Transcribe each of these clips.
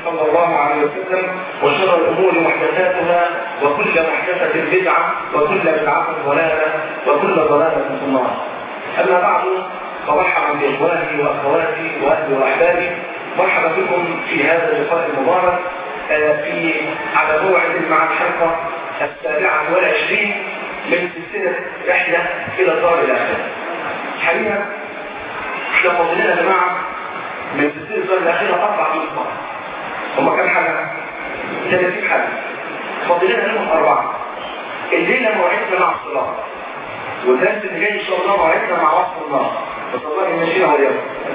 صلى الله عليه وسلم وشر الامور محدثاتها وكل محدثه بدعه وكل بدعه ضلاله وكل ضلاله في النار. اما بعد فمرحبا باخواني واخواتي واهلي واحبابي مرحبا بكم في هذا اللقاء المبارك في على موعد مع الحلقه السابعه والعشرين من سلسله رحله الى الدار الاخره. حقيقه احنا فاضلين يا جماعه من سلسله الدار الاخره اربع نقط. هما كام حاجه؟ 30 حاجه. فاضلين منهم اربعه. الليله موعدنا مع الصلاه. والدرس اللي جاي ان شاء الله موعدنا مع وصف النار. بس الله يمشينا واليوم.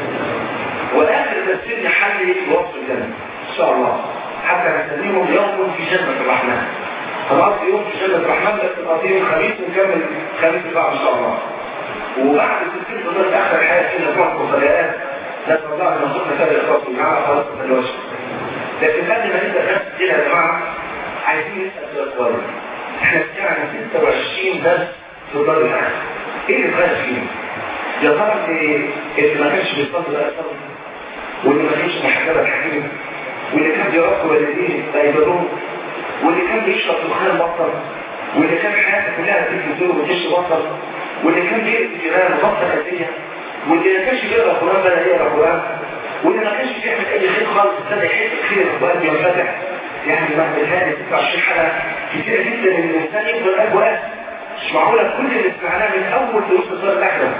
واخر تفسير نحلي وصف الجنه. ان شاء الله. حتى نسميهم يوم في جنه الرحمن. خلاص يوم في جنة الرحمن بس نقضيه خميس ونكمل خميس بعد ان شاء الله. وبعد ستين دولار اخر الحياه فينا نروح مفاجآت نسال الله ان يرزقنا خير الاخلاص والجماعه خلاص ما الوجه. لكن قبل ما نبدا درس كده يا جماعه عايزين نسال سؤال كويس. احنا سمعنا 26 درس في الدار الاخر. ايه اللي اتغير فينا؟ يا ترى اللي اللي ما كانش بيصلي بقى يصلي واللي ما كانش محجبه الحكيم واللي كان بيراقب والديه بقى يبروه واللي كان بيشرب دخان بطل واللي كان حياته كلها تلفزيون وتش بطل واللي كان بيقرا جيران وبطل أذية واللي ما كانش بيقرا قرآن بقى يقرا قرآن واللي ما كانش بيعمل أي خير خالص ابتدى يحس بخير وقلبه ينفتح يعني بعد هذه 26 حلقة كتيرة جدا إن الإنسان يفضل قلبه قاسي مش معقولة كل اللي سمعناه من أول دروس الصلاة الأحلى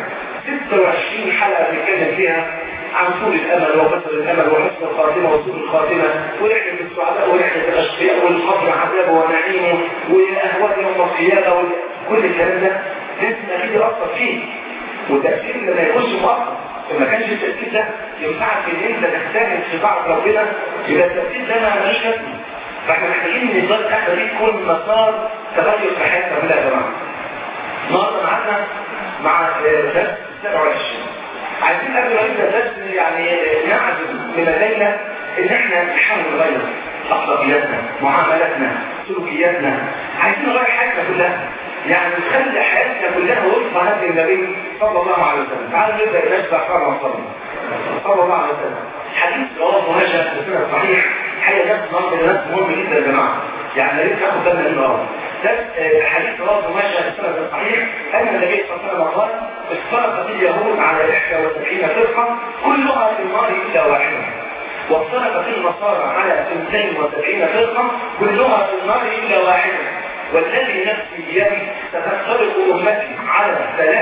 26 حلقة بنتكلم فيها عن طول الامل وقصر الامل وحسن الخاتمه وسوء الخاتمه ورحله السعداء ورحله الاشقياء والقبر عذابه ونعيمه واهوال يوم القيامه وكل الكلام ده لازم اكيد يأثر فيه والتأثير لما يخش مؤقت ما كانش التأثير ده ينفعك ان انت تجتهد في طاعة ربنا يبقى التأثير ده ما ملوش لازمه فاحنا محتاجين ان الدار الاخره دي تكون مسار تغير في حياتنا كلها يا جماعه. النهارده معانا مع درس 27 عايزين قبل ما نبدا درس يعني نعزم من الليله ان احنا نحاول نغير اخلاقياتنا معاملاتنا سلوكياتنا عايزين نغير حياتنا كلها يعني نخلي حياتنا كلها وفق هدي النبي صلى الله عليه وسلم تعالوا نبدا نشبع فرع صلى صلى الله عليه وسلم حديث رواه مهاجر بسنة صحيح حاجه جت نظر الناس مهم جدا يا جماعه يعني لازم تاخد بالنا منه ده حديث رواه مهاجر بسنة صحيح ان النبي صلى الله عليه وسلم قال افترقت اليهود على 71 فرقه كلها في النار الا واحده وافترقت النصارى على 72 فرقه كلها في النار الا واحده والذي نفسي بيدي ستفترق امتي على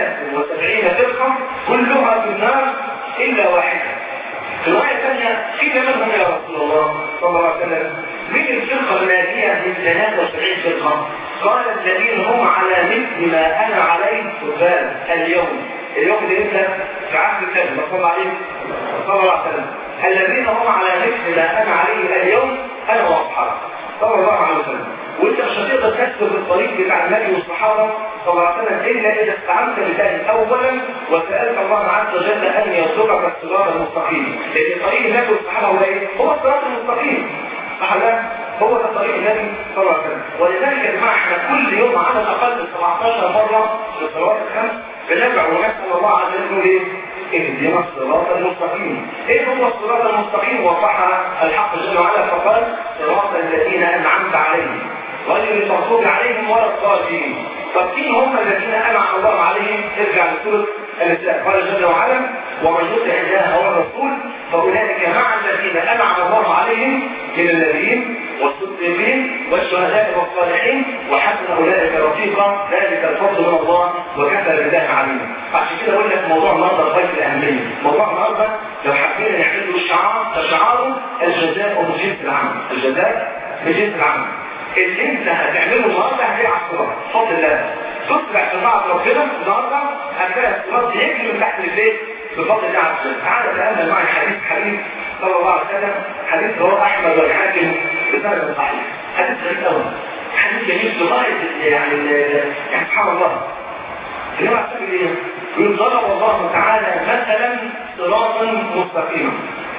73 فرقه كلها في النار الا واحده في رواية ثانية قيل منهم يا رسول الله صلى الله عليه وسلم من الفرقة الناجية من 73 فرقة قال الذين هم على مثل ما أنا عليه سبحان اليوم اليوم ده امتى؟ في عهد النبي صلى الله عليه صلى الله عليه وسلم الذين هم على مثل ما أنا عليه اليوم أنا وأصحابي صلى الله عليه وسلم وانت مش هتقدر تكتب الطريق بتاع النبي والصحابه صلى الله عليه وسلم الا اذا استعنت بالله اولا وسالت الله عز وجل ان يرزقك الصراط المستقيم لان طريق النبي والصحابه هو ايه؟ هو الصراط المستقيم صح لا؟ هو ده طريق النبي صلى الله عليه وسلم ولذلك يا جماعه احنا كل يوم على الاقل 17 مره في الصلوات الخمس بنرجع ونسال الله عز وجل ايه؟ اهدنا الصراط المستقيم ايه هو الصراط المستقيم وصح الحق جل وعلا فقال صراط الذين انعمت عليهم غير المغضوب عليهم ولا الضالين طب مين هم الذين انعم الله عليهم ارجع لسوره النساء قال جل وعلا ومن يطع الله والرسول فاولئك مع الذين انعم الله عليهم من النبيين والصديقين والشهداء والصالحين وحسن اولئك رفيقا ذلك الفضل من الله وكفى بالله عليما عشان كده اقول لك موضوع النهارده غايه الاهميه موضوع النهارده لو حبينا نعمل له شعار فشعاره الجزاء بجنس العمل الجزاء بجنس العمل اللي انت هتعمله النهارده هتلاقي على الصراط بفضل الله تصبح في طاعه ربنا النهارده هتلاقي الصراط يجري من تحت البيت بفضل الله عز وجل تعالى تامل معي حديث حبيب صلى الله عليه وسلم حديث رواه احمد والحاكم بسند صحيح حديث غريب قوي حديث جميل لغايه يعني يعني سبحان الله النبي عليه الصلاه والسلام يقول ضرب الله تعالى مثلا صراطا مستقيما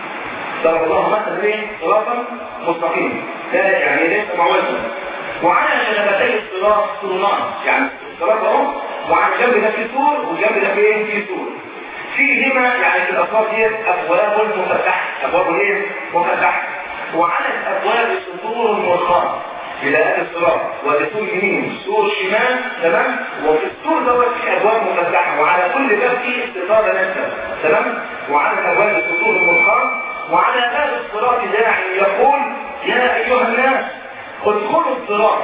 ضرب الله مثلا ايه صراطا مستقيما لا يعني ليس موازنا وعلى جنبتي الصراط سوران يعني الصراط اهو وعلى الجنب ده في سور والجنب ده في ايه في سور فيهما يعني في الاسواق دي ابواب مفتحه ابواب ايه مفتحه وعلى الابواب سطور مرخاه الى اهل الصراط ودخول يمين سور شمال تمام وفي السور دوت في ابواب مفتحه وعلى كل باب فيه استطاله نفسه تمام وعلى الابواب سطور مرخاه وعلى باب الصراط داعي يقول يا ايها الناس ادخلوا الصراط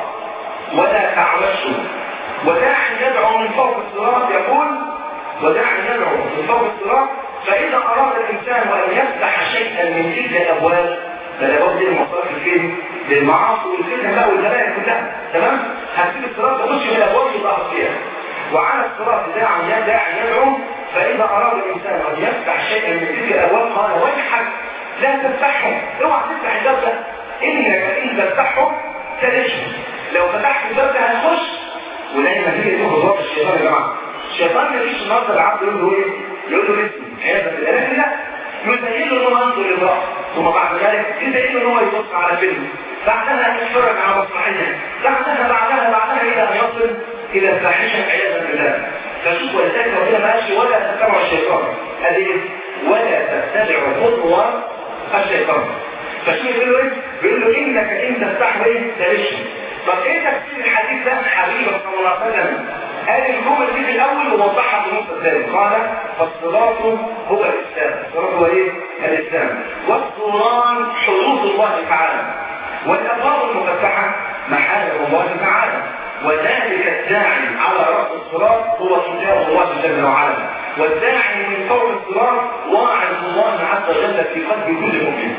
ولا تعرشوا وداعي يدعو من فوق الصراط يقول وداعي يدعو من فوق الصراط فإذا أراد الإنسان أن يفتح شيئا من تلك الأبواب فلا بد المصارف فين؟ للمعاصي والفتن بقى والبلايا كلها تمام؟ هتسيب الصراط تخش من الأبواب يضغط فيها وعلى الصراط داعي داعي يدعو فإذا أراد الإنسان أن يفتح شيئا من تلك الأبواب قال ويحك لا تفتحه اوعى تفتح الباب ده إنك إن تفتحه تلشه لو فتحت الباب ده هتخش ودايما هي دي خطوات الشيطان يا جماعه الشيطان ما يجيش النهارده العبد يقول له ايه؟ يقول له اسمي عياذا بالله لا يزين له ان هو ينظر للرأس ثم بعد ذلك يزين له ان هو يبص على فيلم بعدها يتفرج على مسرحيه بعدها بعدها بعدها الى ان يصل الى الفاحشه عياذا بالله فشوف ولذلك ربنا ما قالش ولا تتبعوا الشيطان قال ايه؟ ولا تتبعوا خطوات الشيطان فشوف بيقول له ايه؟ بيقول له انك ان تفتح ايه؟ تلش طب ايه تفسير الحديث ده حبيبي صلى الله عليه وسلم قال الجمل دي في الاول ووضحها في النص الثاني قال فالصراط هو الاسلام الصراط هو ايه الاسلام والصوران حدود الله تعالى والابواب المفتحه محارم الله تعالى وذلك الداعي على راس الصراط هو كتاب الله جل وعلا والداعي من فوق الصراط واعظ الله عز وجل في قلب كل مؤمن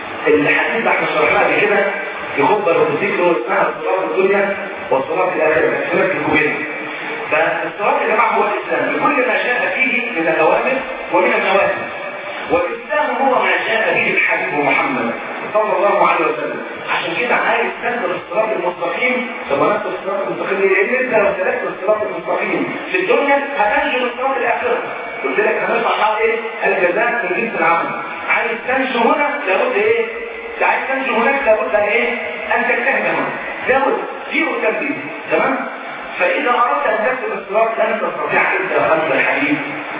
الحديث ده احنا شرحناه قبل كده في خطبه لو تفتكروا اسمها الصراط الدنيا والصراط الاخره سنه الكوبين فالصراط يا جماعه هو الاسلام بكل ما جاء فيه من الاوامر ومن النواهي والاسلام هو ما جاء به الحبيب محمد صلى الله عليه وسلم عشان كده عايز تنزل الصراط المستقيم طب نزل الصراط المستقيم ليه؟ لان انت لو سلكت الصراط المستقيم في الدنيا هتنجو الصراط الاخره قلت لك هنرفع حال ايه؟ الجزاء من جنس العمل عايز تنجو هنا لابد ايه؟ عايز تنجو هناك لابد ايه؟ ان تجتهد هنا لابد في تنفيذ تمام؟ فإذا أردت أن تكتب الصراط لن تستطيع إلا خلف الحديث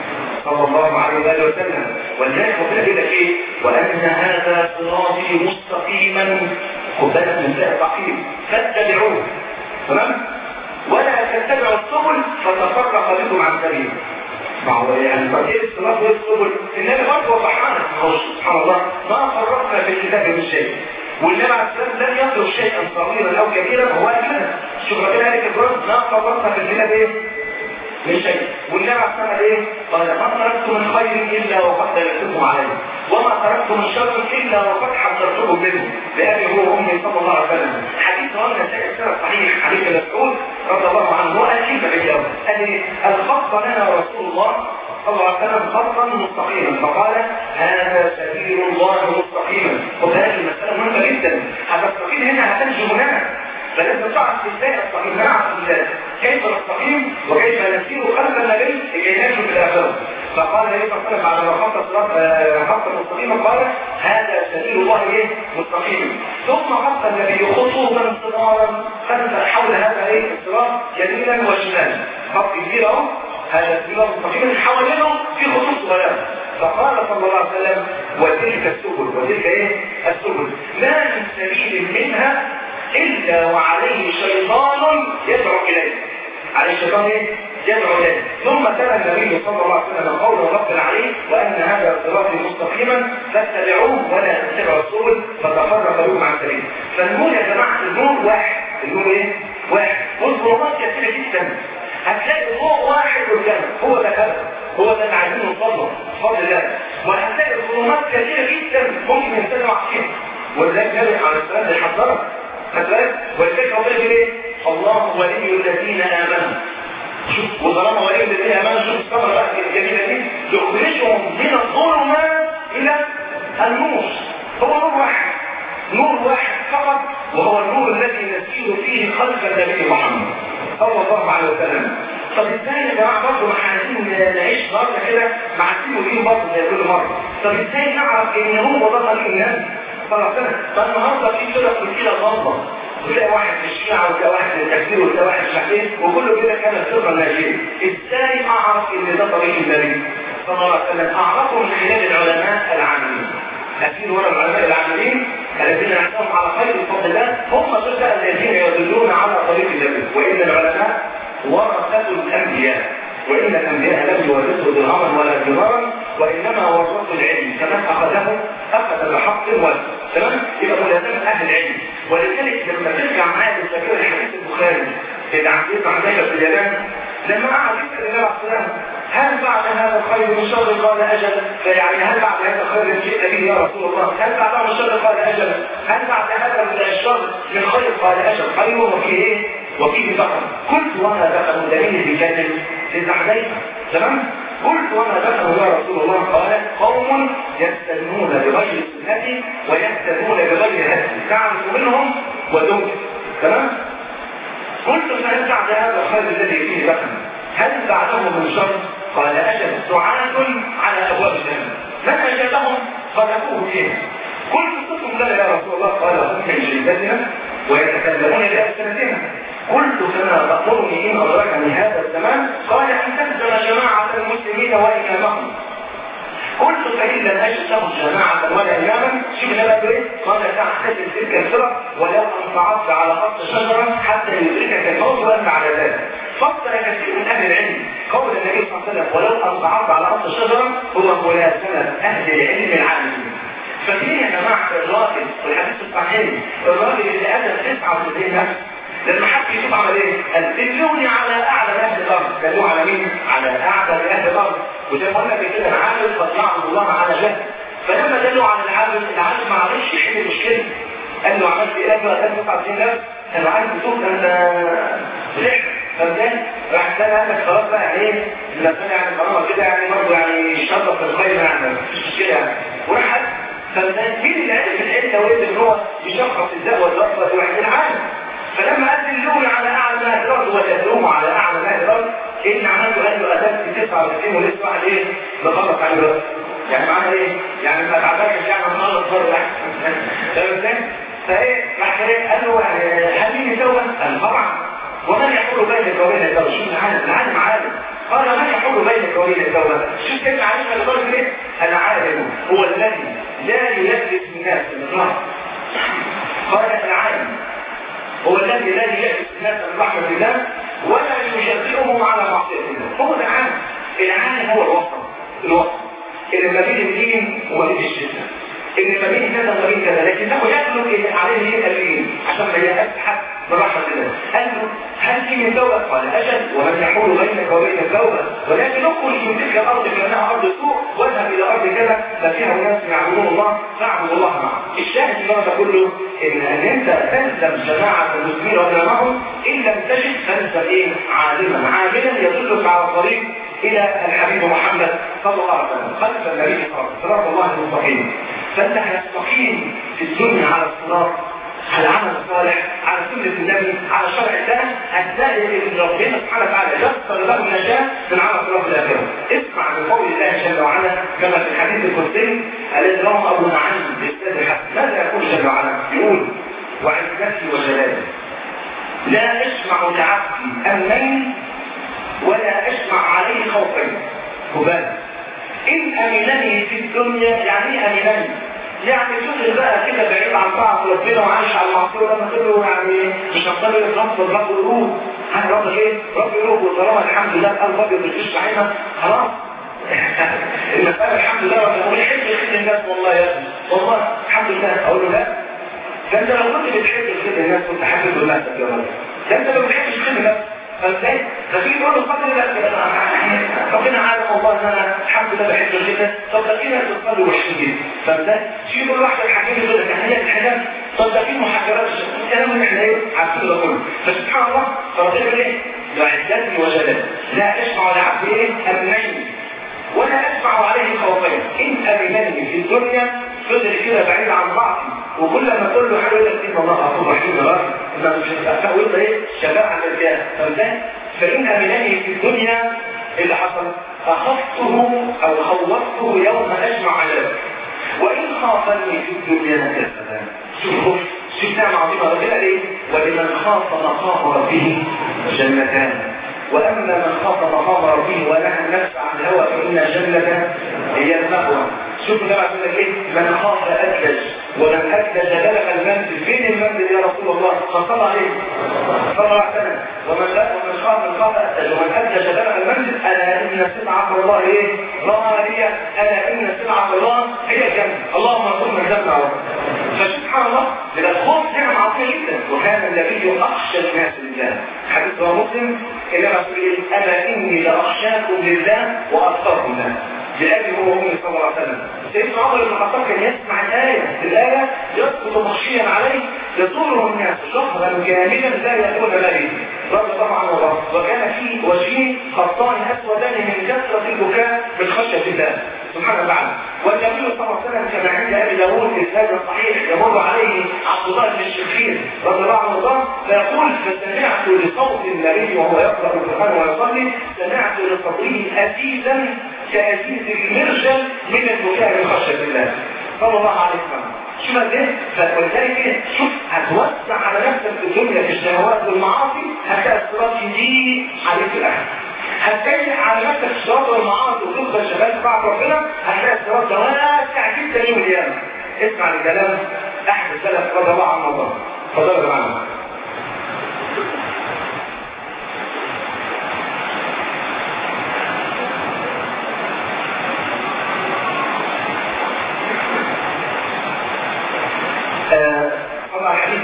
صلى الله عليه وآله وسلم ولذلك ربنا يقول لك إيه؟ وأن هذا صراطي مستقيما خد بالك من ده التعقيم فاتبعوه تمام؟ ولا تتبعوا السبل فتفرق بكم عن سبيله ما هو يعني طب ايه الصراط وايه السبل؟ النبي برضه وضحنا سبحان الله ما فرقنا في الكتاب من شيء والنبي عليه السلام لم يترك شيئا صغيرا او كبيرا هو اجلنا شوف ربنا قال القران ما فرطنا في الكتاب ايه من شيء والنبي عليه السلام ايه قال ما تركت من خير الا وقد دللتكم عليه وما تركت من شر الا وقد حذرتكم منه لابي هو امي صلى الله عليه وسلم حديث رواه النسائي السنه صحيح حديث مسعود رضي الله عنه هو قال كلمه بالجواب قال ايه الخط لنا رسول الله صلى الله عليه وسلم خطا مستقيما فقال هذا سبيل الله مستقيما وهذه المسألة مهمة جدا هتستقيم هنا هتنجو هناك فلازم تعرف ازاي استقيم نعرف ازاي كيف نستقيم وكيف نسير خلف النبي لكي ننجو في الاخره فقال النبي صلى الله عليه وسلم بعد ما خط الصراط خط مستقيما قال هذا سبيل الله ايه مستقيما ثم خط النبي خطوطا صغارا خلف حول هذا ايه الصراط يمينا وشمالا خط كبير اهو هذا السبيل المستقيم حوالينه في خطوط صغيره فقال صلى الله عليه وسلم وتلك السبل وتلك ايه السبل ما من سبيل منها الا وعليه شيطان يدعو اليه عليه الشيطان ايه يدعو اليه ثم تلا النبي صلى الله عليه وسلم قول رب عليه وان هذا صراطي مستقيما فاتبعوه ولا تتبعوا السبل فتفرق بكم عن سبيله فالنور يا جماعه النور واحد النور ايه واحد والظلمات كثيره جدا هتلاقي ضوء واحد قدامك هو ده كذا هو ده اللي عايزين نوصله بفضل الله وهتلاقي ظلمات كثيره جدا ممكن الانسان يقع فيها ولذلك النبي عليه الصلاه والسلام يحذرك خد ولذلك ربنا يقول ايه؟ الله ولي الذين امنوا شوف وطالما ولي الذين امنوا شوف الثمره بقى الجميله دي يخرجهم من الظلمات الى النور هو نور واحد نور واحد فقط وهو النور الذي نسير فيه خلف النبي محمد صلى الله عليه وسلم طب ازاي يا جماعه برضه ما احنا عايزين نعيش برضه كده مع السيمولين برضه زي كل مره طب ازاي نعرف ان هو ده طريق النبي صلى الله عليه وسلم فالنهارده في فرق كتيره غلطه وتلاقي واحد في الشيعة وتلاقي واحد في التكفير وتلاقي واحد في الشحيح وكله كده كان الفرقه الناجيه ازاي اعرف ان ده طريق النبي صلى الله عليه وسلم اعرفه من خلال العلماء العاملين أكيد ورا العلماء العاملين الذين نحكم على خير بفضل الله هم دول الذين يدلون على طريق النبي وان العلماء ورثه الانبياء وان الانبياء لم يورثوا درهما ولا دينارا وانما ورثوا العلم فمن اخذه اخذ بحق وزن تمام يبقى ملازمه اهل العلم ولذلك لما ترجع معايا للذاكره الحديث البخاري اللي عن ابن عبيده في اليابان لما قعد يسال النبي عليه الصلاه هل بعد هذا الخير من شر قال اجل فيعني هل بعد هذا الخير جئت به يا رسول الله هل بعد من شر قال اجل هل بعد هذا من الشر من خير قال اجل خير وفيه ايه وفيه بقر قلت وما دخل دليل بجانب للزحزيح تمام قلت وما دخل يا رسول الله قال قوم يستنون بغير سنتي ويهتدون بغير هدي تعرف منهم ودون تمام قلت فهل بعد هذا الخير الذي فيه بقر هل بعده من شر قال أجل دعاة على أبواب الجنة من أجابهم قذفوه فيها قلت صدقكم لنا يا رسول الله قال هم من شدتنا ويتكلمون بألسنتنا قلت فما تأمرني إن أدركني هذا الزمان قال أن تهزم جماعة المسلمين وإمامهم قلت فإن لم أجد له جماعة ولا إماما شوف لما ايه؟ قال تعتزل تلك الفرق ولو أن صعدت على خط شجرة حتى يدركك الموت وأنت على ذلك فصل كثير من أهل العلم قول النبي صلى الله عليه وسلم ولو أن صعدت على خط شجرة هو ملازمة أهل العلم العالمين ففين يا جماعة الراجل والحديث الصحيح الراجل اللي أدى 99 نفس لما حد يشوف عمل ايه؟ قال دلوني على اعلى اهل الارض، دلوه على مين؟ على اعلى اهل الارض، وزي ما قلنا قبل كده العالم قد يعبد الله على جهل. فلما دلوا على العالم، العالم ما عرفش يحل المشكله. قال له عملت ايه؟ قال له قال 99 نفس، انا عايز تشوف انت فرحت، فاهم راح تاني قال لك خلاص بقى يعني ايه؟ الانسان يعني طالما كده يعني برضه يعني شرف في الخير يعني مفيش مشكله يعني. وراح فالناس مين اللي عرف العلة وين ان هو يشخص الدواء والرفض ويحكي العالم فلما قال دلوني على اعلى ما الارض وتدلوه على اعلى ما الارض ان عملت قال له ادبت 99 ولسه واحد ايه بخلص على الارض يعني معنى ايه؟ يعني ما تعبانش يعني خالص بره فاهم ازاي؟ فايه راح ايه قال له يعني حبيبي توبه قال طبعا ومن يحول بينك وبين التوبه شوف العالم العالم عالم قال من يحول بينك وبين التوبه شوف كلمه عليك اللي قال ايه؟ العالم هو الذي لا يلبس الناس بالرحمه قال العالم هو الذي لا يأتي الناس من رحمة الله ولا يشجعهم على معصية الله هو العالم العالم هو الوسط الوسط اللي ما بين الدين وما بين الشرك اللي ما بين كذا وما بين كذا لكن هو يطلب عليه ايه الدين عشان ما يأتي حد من رحمة الله قال له هل في من توبة؟ قال أجل ومن يحول بينك وبين التوبة ولكن اخرج من تلك الأرض كأنها أرض سوء واذهب إلى أرض كذا ففيها أناس يعبدون الله فاعبدوا الله معه الشاهد في هذا كله إن أن أنت تلزم جماعة المسلمين وإمامهم إن لم تجد فلزم إيه؟ عالما عاملا يدلك على الطريق إلى الحبيب محمد صلى الله عليه وسلم خلف النبي صراط الله المستقيم فأنت هتستقيم في الدنيا على الصراط على العمل الصالح على سنة النبي على شرع الله هتلاقي ان ربنا سبحانه وتعالى يسر له النجاة من عمل صلاة الآخرة اسمع من قول الله جل وعلا كما في الحديث القدسي الذي رواه أبو نعيم بإسناد الحسن ماذا يقول جل وعلا؟ يقول وعزتي وجلالي لا أسمع لعبدي أمنين ولا أسمع عليه خوفين خبال إن أمنني في الدنيا يعني إيه أمنني يعني شغل بقى كده بعيد عن طاعة ربنا وعايش على المعصية لما تقول له يعني مش هتقبل الرب الرب يروح هل رب ايه؟ رب يروح وطالما الحمد لله القلب ابيض بتخش عينك خلاص المسألة الحمد لله رب يقول يحب يخدم الناس والله يا ابني والله الحمد لله اقول له لا ده انت لو كنت بتحب تخدم الناس كنت حابب نفسك يا رب ده انت ما بتحبش تخدم نفسك فازاي؟ فتيجي تقول له اتفضل لا ربنا عارف والله ان انا الحمد لله بحب الجنة طب ده في ناس بتصلي وحشين جدا فازاي؟ تيجي تقول واحده الحكيم يقول لك هي الحجاب طب ده في محجبات الكلام اللي احنا ايه عارفين ده كله فسبحان الله فربنا يقول ايه؟ وعزتي وجلالي لا اسمع لعبد ايه؟ امنين ولا اسمع عليه خوفين ان امنني في الدنيا فضل كده بعيد عن بعض وكل ما تقول له حاجه يقول لك ان الله غفور رحيم يا راجل انت مش هتستغفر وانت ايه شفاعه على الرجال فازاي؟ فان امنني في الدنيا اللي حصل اخفته او خوفته يوم اجمع عذابك وان خافني في الدنيا نكسبا شوف شوف نعمه عظيمه ربنا ليه؟ ولمن خاف مقام ربه جنتان واما من خاف مقام ربه ونهى النفس عن الهوى فان الجنه هي المأوى شوفوا ده بعد لك ايه من خاف ادلج ومن ادلج بلغ المنزل فين المنزل يا رسول الله فصلى عليه صلى الله عليه وسلم ومن لا ومن خاف من خاف ادلج ومن ادلج بلغ المنزل الا ان سمعه الله ايه غاليه الا ان سمعه الله هي الجنه اللهم ارزقنا الجنه يا رب فسبحان الله يبقى الخوف نعمه عظيمه جدا وكان النبي اخشى الناس لله حديث رواه مسلم انما يقول انا اني لاخشاكم لله واتقاكم له لأبي هو أمي صلى الله عليه وسلم سيدنا عمر بن الخطاب كان يسمع الآية الآية يسقط مخشيا عليه يزوره الناس شهرا كاملا لا يكون له رضي الله عنه وارضاه وكان في وجهه خطان اسودان من كثره البكاء من خشيه الله سبحانه وتعالى والنبي صلى الله عليه وسلم كما عند ابي داوود اسناد صحيح يمر عليه عبد الله بن الشخير رضي الله عنه وارضاه فيقول فسمعت لصوت النبي وهو يقرا القران ويصلي سمعت لصوته ازيزا كازيز المرجل من البكاء من خشيه الله صلى الله عليه وسلم شوف ازاي فولذلك ايه شوف هتوسع على نفسك في الدنيا في الشهوات والمعاصي هتلاقي الصراط يجي عليك الاخر هتضيق على نفسك في الصراط والمعاصي وتفضل شغال بعد ربنا هتلاقي الصراط ده واسع جدا يوم القيامه اسمع لكلام احد السلف رضي الله عنه وارضاه فضل معنا طبعا حديث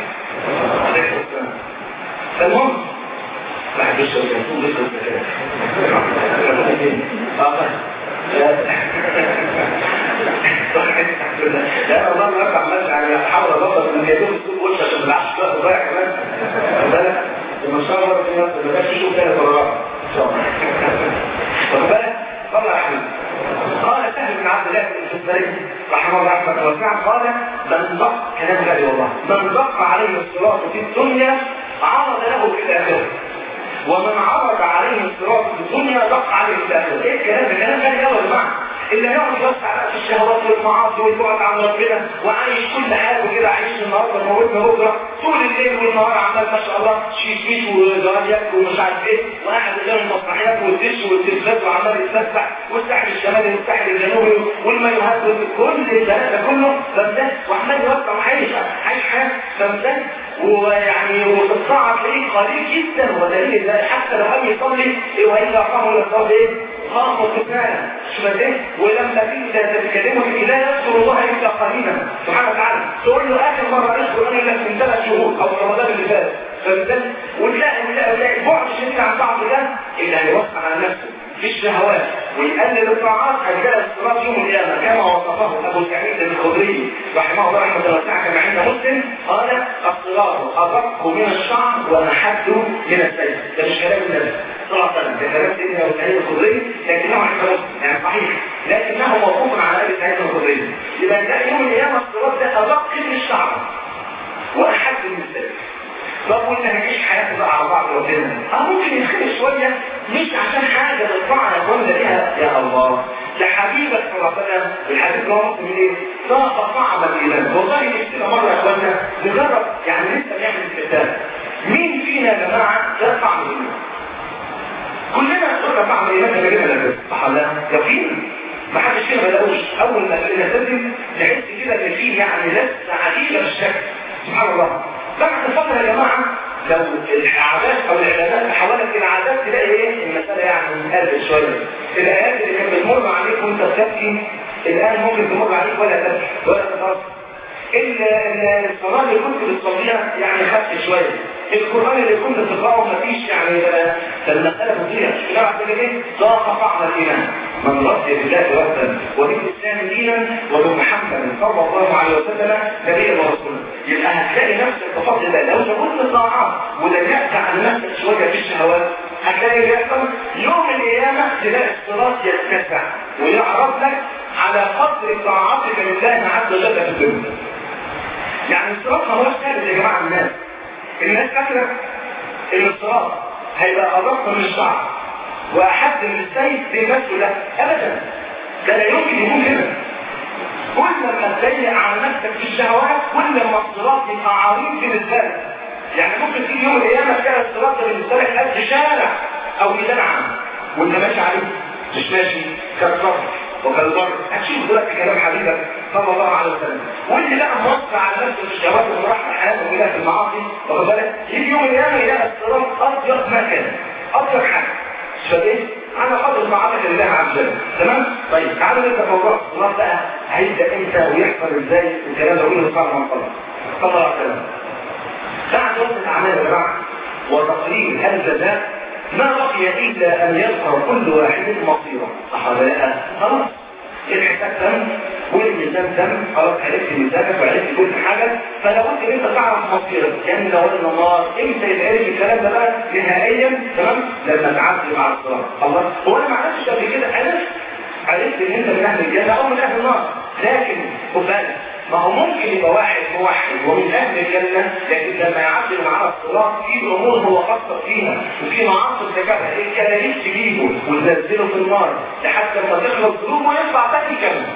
فالمهم ما حدش يقول لسه لا والله ما ارفع ماشي يعني احاول اضبط ان يدوم السوق وش عشان ما العبش كده ضايع كمان بالك المشاور في ناس ما بقاش يشوف ثاني قرارات ان شاء الله واخد بالك طلع يا حبيبي قال سهل بن عبد الله بن الزبري رحمه الله رحمه واسعه قال من ضق كلام غالي والله من ضق عليه الصراط في الدنيا عرض له في الاخره ومن عرض عليه الصراط في الدنيا ضق عليه في الاخره ايه الكلام ده كلام غالي قوي يا جماعه اللي هيقعد يوسع في الشهوات والمعاصي والبعد عن ربنا وعايش كل حاجه كده عايش النهارده موتنا بكره طول الليل والنهار عمال ما شاء الله شيش وزواج ومش عارف ايه وقاعد قدام المسرحيات والدش والتلفاز وعمال يتفسح والساحل الشمالي والساحل الجنوبي والمايوهات كل الكلام ده كله فمزاج وعمال يوسع وعايش عايش حياه فمزاج ويعني وتطلع تلاقيه قليل جدا ودليل ذلك حتى لو قام يصلي والا قاموا يصلي ايه؟ قاموا سكانا شوف ايه؟ ولما تيجي تتكلموا في لا يذكر الله الا قليلا سبحانه وتعالى تقول له اخر مره اذكر انا لك من ثلاث شهور او رمضان اللي فات فبالتالي وتلاقي وتلاقي البعد الشديد عن بعض ده اللي هيوسع على نفسه في الشهوات ويقلل الطاعات هيجاء الصراط يوم القيامه كما وصفه ابو سعيد الخدري رحمه الله رحمه واسعه كما عند مسلم قال الصراط ادق من الشعر واحد من السيف ده مش كلام النبي صلى الله عليه وسلم ده كلام سيدنا ابو سعيد الخدري لكنه عند مسلم يعني صحيح لكنه موقوف على ابي سعيد الخدري يبقى ده يوم القيامه الصراط ده ادق من الشعر واحد من السيف طب وانت هنعيش حياتي بقى على بعض ربنا اه ممكن يختلف شويه مش عشان حاجه نطلع نقول ليها يا الله ده حبيبك صلى الله عليه وسلم الحديث ده من ايه؟ ذاق طعم الايمان والله نفسنا مره يا اخوانا نجرب يعني لسه بنعمل استفتاء مين فينا يا جماعه ذاق طعم الايمان؟ كلنا ذاق طعم الايمان ده جبنا لك صح ولا لا؟ يقين ما حدش فينا ما لاقوش اول ما بقينا نسلم تحس كده ان فيه يعني لسه عجيبه بالشكل سبحان الله بعد فترة يا جماعة لو العادات او الاعلانات تحولت الى عادات تلاقي ايه المسألة يعني قلبت شوية الايات اللي كانت بتمر عليك وانت بتبكي الان ممكن تمر عليك ولا تبكي ولا تترص الصلاة اللي كنت بتصليها يعني خدت شوية القرآن اللي كنت بتقرأه مفيش يعني ده المسألة بتضيع لا بعد كده ايه ضاق طعم الإيمان من رضي بالله ربا وبالإسلام دينا وبمحمد صلى الله عليه وسلم نبيا ورسولا يبقى هتلاقي نفسك بفضل الله لو زودت الطاعات ولجأت عن نفسك شوية في الشهوات هتلاقي اللي يحصل يوم القيامة تلاقي الصراط يتسع ويعرض لك على قدر طاعتك لله عز وجل في الدنيا يعني الصراط ما هوش ثابت يا جماعة الناس الناس فاكرة ان الصراط هيبقى أدق من الشعر وأحد من السيف بيمثل له أبدا ده لا يمكن يكون كده كل ما تضيق على نفسك في الشهوات كل ما الصراط يبقى عريض بالنسبة لك يعني ممكن تيجي يوم القيامة تلاقي الصراط ده بالنسبة لك قد شارع أو ميدان عام وانت ماشي عليه مش ماشي كالصبر وكالبر هتشوف دلوقتي كلام حبيبك صلى الله عليه وسلم واللي بقى موقع على نفسه في الشهوات ومرحل حياته كلها في المعاصي واخد بالك يجي يوم القيامه يلاقي الصراط اضيق ما كان اضيق حاجه فايه على قدر معرفه الله عز وجل تمام طيب تعالوا نبدا موضوع الصراط بقى هيبدا امتى ويحصل ازاي والكلام ده كله صار من قبل صلى الله عليه وسلم بعد وقت الاعمال يا جماعه وتقرير الجزاء ما بقي الا ان يظهر كل واحد مصيره صح ولا لا خلاص الحساب تم والميزان تم خلاص عرفت ميزانك وعرفت كل حاجه فلابد ان انت تعرف مصيرك جنه ولا نار امتى يتعرف الكلام ده بقى نهائيا تمام لما تعدي مع الصراط الله هو انا ما عرفتش قبل كده عرفت عرفت ان انت من اهل الجنه او من اهل النار لكن خد بالك ما هو ممكن يبقى واحد موحد ومن اهل الجنه لكن لما يعدي معاه الصراط في امور هو خاصه فيها وفي معاصي ارتكبها الكلاليب تجيبه وتنزله في النار لحتى لما تخلص ذنوبه ويطلع تاني الجنه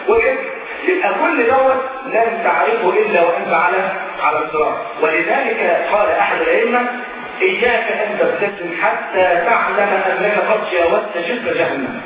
يبقى كل دوت لن تعرفه الا وانت على على الصراط ولذلك قال احد الائمه اياك ان تبتسم حتى تعلم انك قد جاوزت شرك جهنم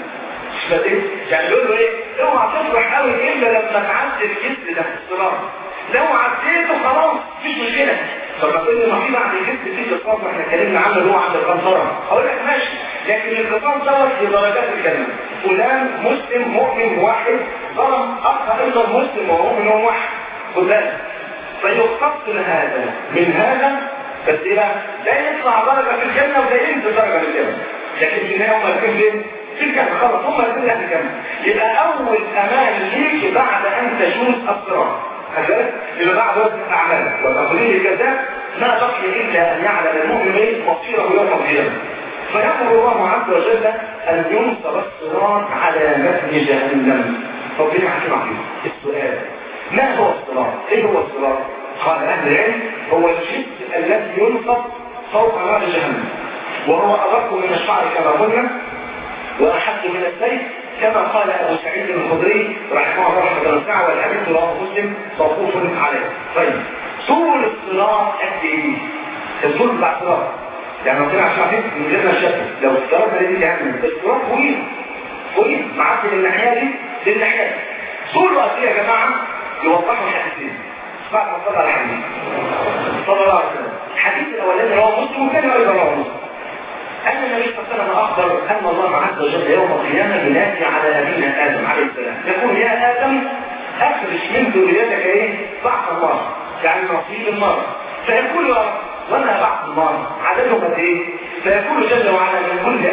يعني يقول له ايه اوعى تفرح قوي الا لما تعدي الجسر ده في الصراط لو عديته خلاص مفيش مشكله طب ما تقول لي ما في بعد الجسر في قصاص احنا اتكلمنا عنه اللي هو عند القنطره اقول لك ماشي لكن القصاص دوت في درجات الجنه فلان مسلم مؤمن واحد ظلم اخ ايضا مسلم ومؤمن وواحد خد بالك فيقتصر هذا من هذا بس ايه بقى؟ ده يطلع درجه في الجنه وده ينزل درجه في الجنه لكن في النهايه هم الاثنين فين؟ في الجنه خلاص هم الاثنين اهل الجنه يبقى اول امان ليك بعد ان تجوز الصراط هكذا يبقى بعد وزن اعمالك وتقليل الجزاء ما بقي الا ان يعلم المؤمن مصيره يوم القيامه فيأمر الله عز وجل أن ينصب الصراط على متن جهنم ربنا حكيم عليه السؤال ما هو الصراط؟ ايه هو الصراط؟ قال أهل العلم هو الجسم الذي ينصب فوق نار جهنم وهو أدق من الشعر كما قلنا وأحد من السيف كما قال أبو سعيد الخدري رحمه الله رحمه واسعة والحديث رواه مسلم موقوف عليه طيب طول الصراط قد ايه؟ الطول بتاع الصراط يعني ربنا عشان عارفين من غير ما شك لو الصراط ده دي يعني الصراط طويل طويل معدي من الناحيه دي للناحيه دي طوله قد ايه يا جماعه؟ يوضحوا الحديثين بعد ما صلى على الحديث صلى الله عليه وسلم الحديث الاولاني رواه مسلم وكان ايضا رواه مسلم أن النبي صلى الله عليه وسلم أخبر أن الله عز وجل يوم القيامة ينادي على أبينا آدم عليه السلام يقول يا آدم أخرج من ذريتك إيه؟ بعث الله يعني نصيب النار فيقول يا رب وما بعث النار عددهم قد إيه؟ فيقول جل وعلا من كل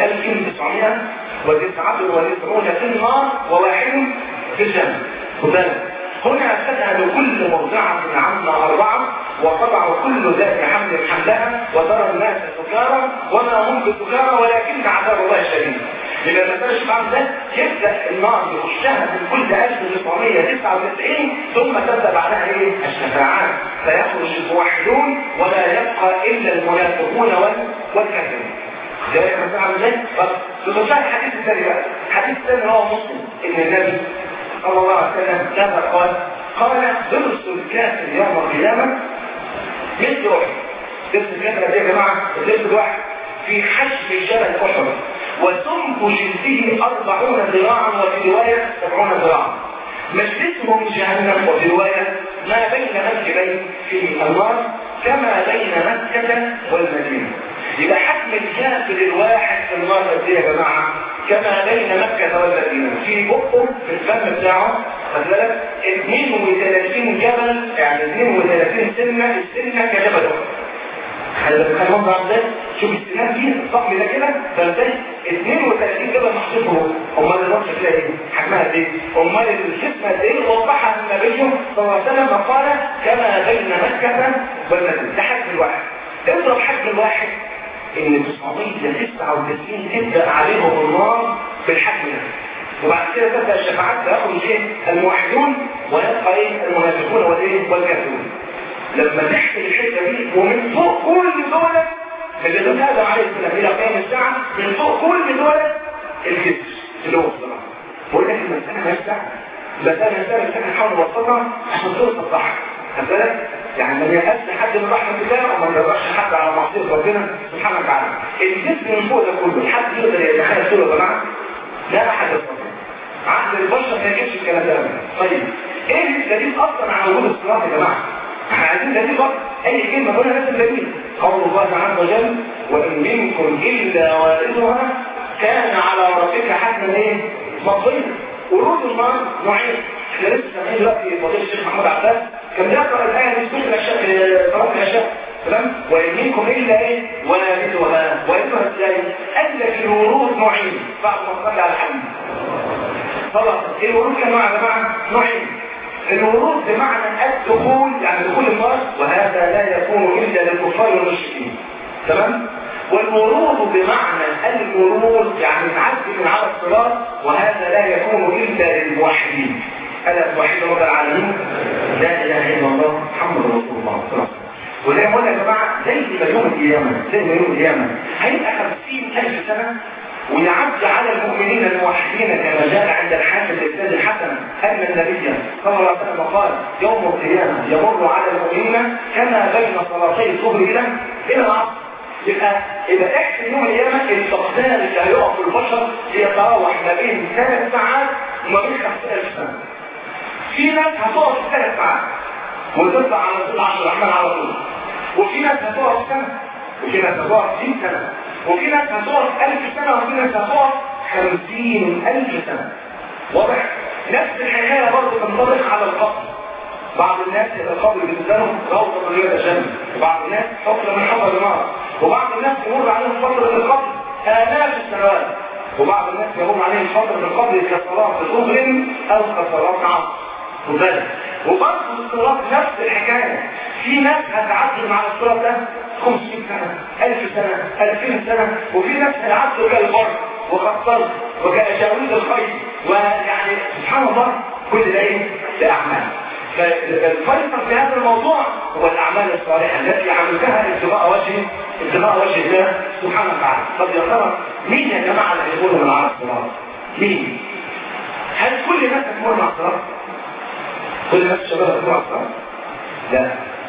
1999 في النار وواحد في الجنة خد بالك هنا تذهب كل مرضعة عما أربعة وتضع كل ذات حمل حملها وترى الناس سكارى وما هم بسكارى ولكن عذاب الله شديد لما المسألة الشيطان ده يبدأ النار يخشها من كل 1999 ثم تبدأ بعدها ايه؟ الشفاعات فيخرج الموحدون ولا يبقى إلا المنافقون والكافرون ذلك مثلا ازاي؟ بس تخشها الحديث الثاني بقى الحديث الثاني هو مسلم ان النبي صلى الله عليه وسلم ماذا قال؟ قال درس الكافر يوم القيامة مثل واحد درس الكافر يا جماعة الدرس الواحد في حجم جبل أحد وسمك جلده أربعون ذراعا وفي رواية سبعون ذراعا مجلسه من جهنم وفي رواية ما بين منكبين في النار كما بين مكة والمدينة يبقى حجم الكافر الواحد في النار قد ايه يا جماعه كما بين مكة والمدينة في بقه في الفم بتاعه خد بالك 32 جبل يعني 32 سنة السنة كجبل خلي بالك خلي بالك ازاي شوف السنان دي الضخم ده كده فازاي 32 جبل محطوط هو امال الوقت شكلها ايه حجمها قد ايه امال الجسم قد ايه وضحها النبي صلى الله عليه وسلم فقال كما بين مكة والمدينة ده حجم الواحد اضرب حجم الواحد ان 999 تبدا عليهم النار بالحجم ده وبعد كده تبدا الشفاعات فيخرج ايه الموحدون ويبقى ايه المنافقون والايه والكافرون لما تحكي الحته دي ومن فوق كل دول اللي ذات ادم عليه السلام الى قيام الساعه من فوق كل دول الجسر اللي هو الصلاه بقول لك المساله ما يفتح المساله مساله احنا نحاول نوصلها عشان توصل صح خد بالك يعني ما يأس حد من رحمة الله وما يقدرش حد على معصية ربنا سبحانه وتعالى الجسم من فوق ده كله حد يقدر يتخيل صورة يا جماعة لا أحد يستطيع عقل البشر ما يجيبش الكلام ده طيب ايه الدليل اصلا على وجود الصراط يا جماعه احنا عايزين دليل بقى اي كلمه قولها لازم دليل قول الله عز وجل وان منكم الا واردها كان على ربك حتما ايه مقضيا ورود النار نوعين احنا لسه سامعين دلوقتي فضيله الشيخ محمود عباس كان بيقرا الايه دي في الاشياء في صلاه العشاء تمام وان منكم الا ايه واردها واردها ازاي قال لك الورود نوعين بعد ما صلى على الحديث خلاص الورود كان نوع يا جماعه نوعين الورود بمعنى الدخول يعني دخول النار وهذا لا يكون الا للكفار والمشركين تمام والورود بمعنى المرور يعني تعدي من على الصراط وهذا لا يكون الا للموحدين الا توحد رب العالمين لا اله الا الله محمد رسول الله صلى الله عليه وسلم وزي ما قلنا يا جماعه زي ما يوم القيامه زي ما يوم القيامه هيبقى 50000 سنه ويعد على المؤمنين الموحدين كما جاء عند الحاكم الإسناد الحسن أن النبي صلى الله عليه وسلم قال يوم القيامة يمر على المؤمنين كما بين صلاتي الظهر إلى إلى العصر يبقى إذا احسن يوم القيامة التقدير اللي هيقف في البشر يتراوح ما بين ثلاث ساعات وما بين 5000 سنة في ناس هتقف في ثلاث ساعات وتطلع على طول 10 الرحمن على طول وفي ناس هتقف سنة وفي ناس هتقف 60 سنة وفي ناس هتقف ألف سنة وفي ناس هتقف خمسين ألف سنة واضح؟ نفس الحكاية برضه تنطبق على القبر بعض الناس يبقى القبر بالنسبة لهم روضة من رياض الجنة وبعض الناس حفرة من حفر النار وبعض الناس يمر عليهم فترة من القبر آلاف السنوات وبعض الناس يمر عليهم فترة من القبر كصلاة ظهر أو كصلاة عصر وذلك وبرضه الصراط نفس الحكاية في ناس هتعدي على الصراط ده 500 سنة 1000 سنة 2000 سنة وفي ناس هيعدوا كالبر وكالصلب وكأجاويد الخير ويعني سبحان الله كل ده ايه؟ ده أعمال فالفيصل في هذا الموضوع هو الأعمال الصالحة التي عملتها ابتغاء وجه ابتغاء وجه الله سبحانه وتعالى طب يا ترى مين يا جماعة اللي يقولوا من على الصراط؟ مين؟ هل كل الناس هتمر مع الصراط؟ كل الناس الشباب هتمر على الصراط؟ لا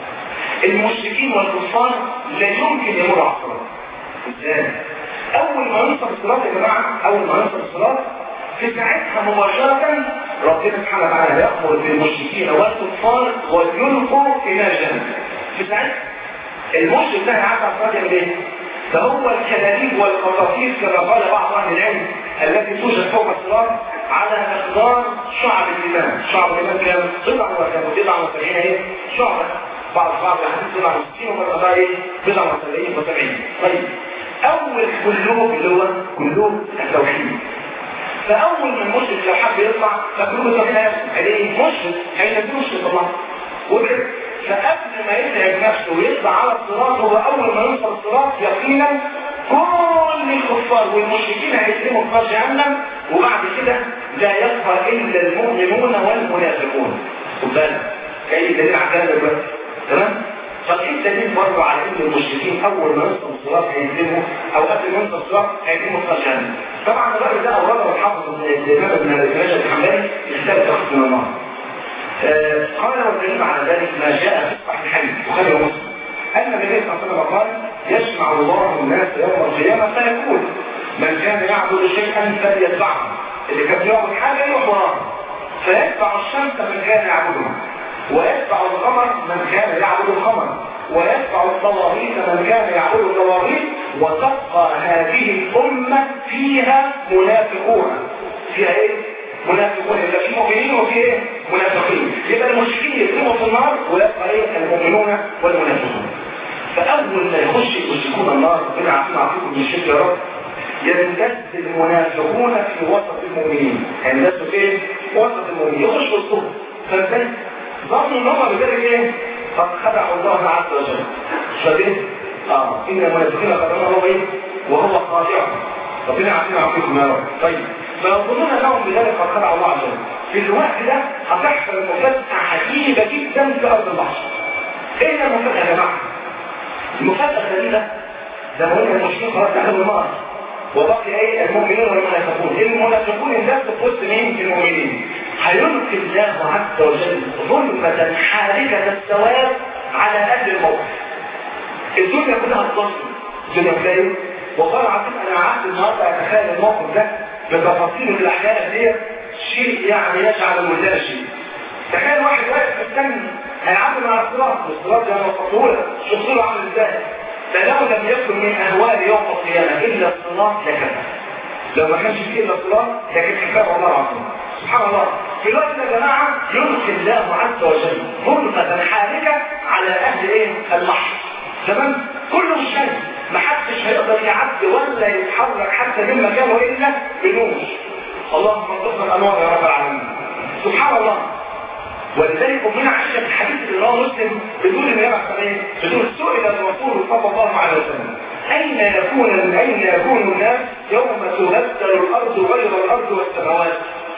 المشركين والكفار لا يمكن يمر على الصراط ازاي؟ اول ما ينصب الصراط يا جماعه اول ما ينصب الصراط في ساعتها مباشرة ربنا سبحانه وتعالى يأمر بالمشركين والكفار ويلقوا إلى جهنم في ساعتها المشرك ده هيعدي على الصراط يعمل ايه؟ فهو الكلاليب والقطاطيف كما قال بعض اهل العلم التي توجد فوق الصراط على مقدار شعب الايمان، شعب الايمان كام؟ بضع وبضع وسبعين ايه؟ شعبة بعض بعض الحديث بضع وستين وبعض ايه؟ بضع وسبعين وسبعين طيب اول كلوب اللي هو كلوب التوحيد فاول ما المشرك لو حب يطلع فكلوب التوحيد عليه مشرك هينزل مشرك طبعا وبعد فقبل ما يتعب نفسه ويطلع على الصراط هو اول ما يوصل الصراط يقينا كل الكفار والمشركين هيسلموا في نار جهنم وبعد كده لا يبقى الا المؤمنون والمنافقون خد بالك كاي دليل على الكلام دلوقتي تمام طب ايه الدليل برضه على ان المشركين اول ما يوصلوا الصراط هيسلموا او قبل ما يوصلوا الصراط هيسلموا في نار جهنم طبعا الراي ده اورده الحافظ الامام ابن الرجاج الحنبلي في كتاب التخصص من النار آه قال والدليل على ذلك ما جاء في الصحيحين البخاري ومسلم ان النبي صلى الله عليه وسلم قال يجمع الله الناس يوم القيامه فيقول من كان يعبد شيئا فليتبعه اللي كان يعبد حاجه يروح وراه فيتبع الشمس من كان يعبدها ويتبع القمر من كان يعبد القمر ويتبع الطواغيت من كان يعبد الطواغيت وتبقى هذه الامه فيها منافقون فيها ايه منافقون يبقى في مؤمنين وفي ايه منافقين يبقى المشركين يسلموا في النار ويبقى ايه المؤمنون والمنافقون فاول ما يخش المشركون النار ربنا عارفين عارفين من الشرك يا رب يندس المنافقون في وسط المؤمنين يندسوا فين وسط المؤمنين يخش وسطهم فازاي ظنوا ان هم بذلك ايه قد خدعوا الله عز وجل شبيه اه ان المنافقين خدعوا الله ايه وهو خادع ربنا عارفين عارفين يا رب طيب فيظنون انهم بذلك قد خدعوا الله عز وجل في الوقت ده هتحصل مفاجأة عجيبة جدا في ارض البحر ايه المفاجأة يا جماعة؟ المفاجأة الغريبة ده هو المشركين خلاص دخلوا النار وبقي ايه المؤمنون والمنافقون المنافقون الناس في وسط مين في المؤمنين هيلقي الله عز وجل ظلمة حالكة السواد على اهل الموقف الدنيا كلها تظلم الدنيا كلها وقال عزيز انا قعدت النهارده اتخيل الموقف ده بتفاصيل الاحيان دي شيء يعني يجعل الولدان شيء تخيل واحد واقف مستني هيعمل مع الصراط والصراط ده مفصولة شخصيته عامل ازاي فلو لم يكن من اهوال يوم القيامة الا الصراط لكفى لو ما كانش فيه الا الصراط لكن كفاه الله العظيم سبحان الله في الوقت يا جماعة يلقي الله عز وجل غرفة حالكة على اهل ايه المحر تمام كله مش شايف ما حدش هيقدر يعدي ولا يتحرك حتى من مكانه الا بنور اللهم ارزقنا الانوار يا رب العالمين سبحان الله ولذلك امنا عائشه في الحديث اللي رواه مسلم بدون النبي عليه الصلاه بدون سئل الرسول صلى الله عليه وسلم اين يكون اين يكون الناس يوم تبدل الارض غير الارض والسماوات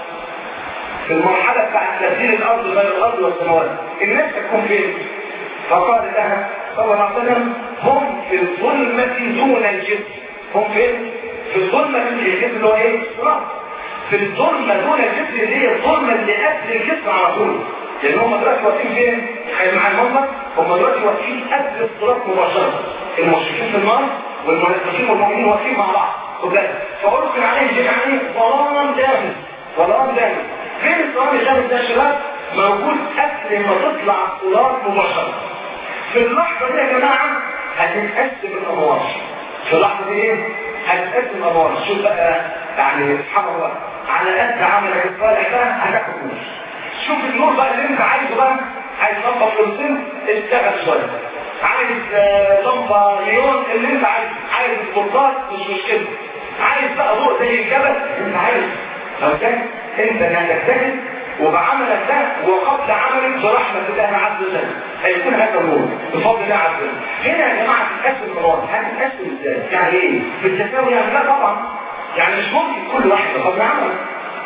في المرحله بتاعت تبديل الارض غير الارض والسماوات الناس تكون فين فقال لها صلى الله عليه وسلم هم في الظلمه دون الجسم هم فين في الظلمه دون الجسم اللي هو ايه الصراط في الظلمه دون الجسم اللي هي الظلمه اللي قبل الجسم على طول لان هم دلوقتي واقفين فين؟ تخيل معايا المنظر هم دلوقتي واقفين قبل الصراط مباشره المشركين في النار والمنافقين والمؤمنين واقفين مع بعض خد بالك فأرسل عليهم جميعا ظلام دامس ظلام دامس فين الظلام الدامس ده يا شباب؟ موجود قبل ما تطلع الصراط مباشره في اللحظه دي يا جماعه هتتقسم الانوار في اللحظه دي ايه؟ هتتقسم الانوار شوف بقى يعني سبحان الله على قد عملك الصالح ده هتاخد نور شوف النور بقى اللي انت عايزه بقى عايز لمبه فلوسين اشتغل شويه عايز لمبه نيون اللي انت عايزه عايز سبورتات مش مشكله عايز بقى ضوء زي الجبل انت عايز لو كان انت انك تجتهد وبعملك ده وقبل عملك برحمة الله عز وجل هيكون هذا النور بفضل الله عز وجل هنا يا جماعة تتقسم النور هتتقسم ازاي؟ يعني ايه؟ بالتساوي يعني لا طبعا يعني مش ممكن كل واحد بفضل عمله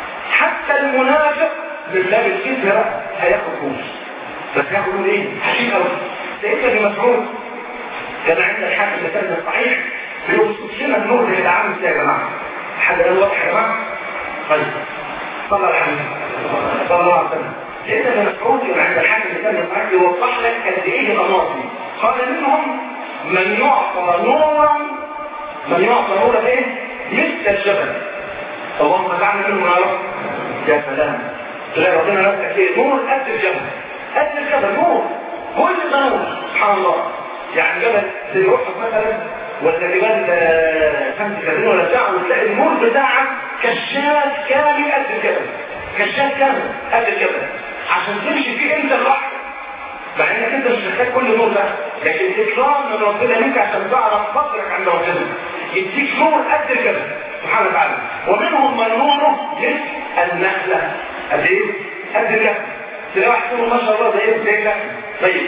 حتى المنافق بالله بالكذب هياخد نور بس هياخد نور ايه؟ حشيش قوي سيدنا ابن مسعود كان عند الحاكم مثلا الصحيح بيوصف لنا النور اللي هيبقى عامل ازاي يا جماعه حد قال واضح يا جماعه طيب صلى الله عليه وسلم صلى الله عليه وسلم سيدنا ابن مسعود كان عند الحاكم مثلا الصحيح يوضح لك قد ايه الانوار دي قال منهم من يعطى نورا من يعطى نورا ايه مثل الجبل اللهم اجعلنا منهم يا رب يا سلام تلاقي ربنا نفسك ايه نور قد الجبل قد الجبل نور كل ده نور سبحان الله يعني جبل زي احد مثلا ولا جبال خمس كابين ولا بتاع وتلاقي النور بتاعك كشاف كامل قد الجبل كشاف كامل قد الجبل عشان تمشي فيه انت لوحدك مع انك انت مش محتاج كل نور ده لكن اكرام من ربنا ليك عشان تعرف فضلك عند ربنا يديك نور قد الجبل سبحانه وتعالى ومنهم من نوره مثل النخله قد ايه؟ قد الجبل تلاقي واحد يقول ما شاء الله ده ايه زي طيب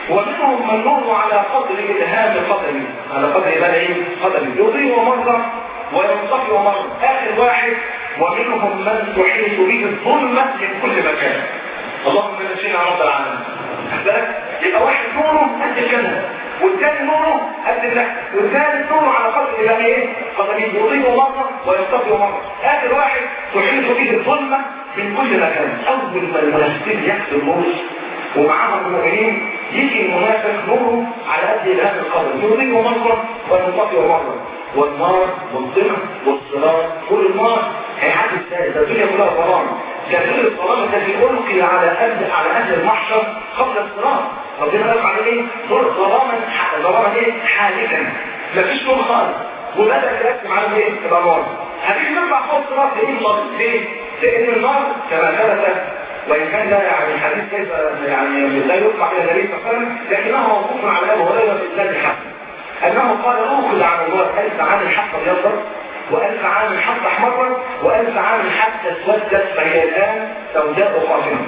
ومنهم من نور على قدر الهام قدمي على قدر بقى ايه قدمي يضيء مرة وينطفئ مرة اخر واحد ومنهم من تحيط به الظلمة من كل مكان اللهم نسينا رب العالمين بالك يبقى واحد نوره قد الجنة والثاني نوره قد النحل والثالث نوره على قدر يعني ايه قدمي يضيء مرة وينطفئ مرة اخر واحد تحيط به الظلمة من كل مكان اول ما المنافقين يحصل الموت ومعاهم المؤمنين يجي المنافق نوره على قد الهام القدر يضيء مرة وينطفئ مرة والنار والظلم والصراط كل النار هيعدي ازاي ده الدنيا كلها ظلام كثير الظلام الذي القي على اهل على اهل المحشر قبل الصراط ربنا قال عليه ايه نور ظلاما ظلاما ايه حالكا مفيش نور خالص وبدا يرسم على ايه الانوار هتيجي نطلع فوق الصراط ليه ليه؟ لان النار كما ثبت وإن كان لا يعني الحديث ليس يعني لا يطلع إلى النبي صلى الله عليه وسلم لكنه موقوف على أبو هريرة في إسناد الحسن أنه قال أخذ عن الله ألف عام حتى ابيضت وألف عام حتى أحمرت وألف عام حتى اسودت فهي الآن سوداء قاتمة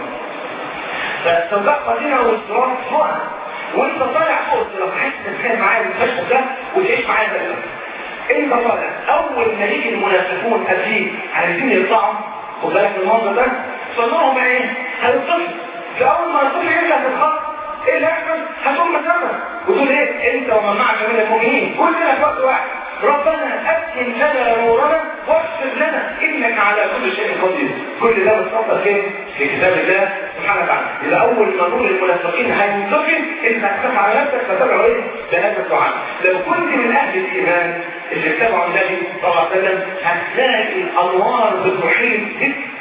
فالسوداء قاتمة والصراط فوقها وانت طالع فوق الصراط حاسس تتخيل معايا المشهد ده وتعيش معايا ده انت طالع اول ما يجي المنافقون قبليه عايزين يطلعوا خد بالك من المنظر ده صنعهم ايه؟ هيطفل فاول ما يطفل انت هتتخط ايه اللي هيحصل؟ هتقوم مسافه وتقول ايه؟ انت ومن معك من المؤمنين كلنا في وقت واحد ربنا أكن لنا نورنا واغفر لنا إنك على كل شيء قدير كل ده متفصل فين؟ في كتاب الله سبحانه وتعالى إذا أول ما نور المنافقين هينطفي أنت هتخاف على نفسك فتدعو إيه؟ بهذا الدعاء لو كنت من أهل الإيمان اللي اتبعوا النبي صلى الله عليه وسلم هتلاقي الأنوار بتحيط بك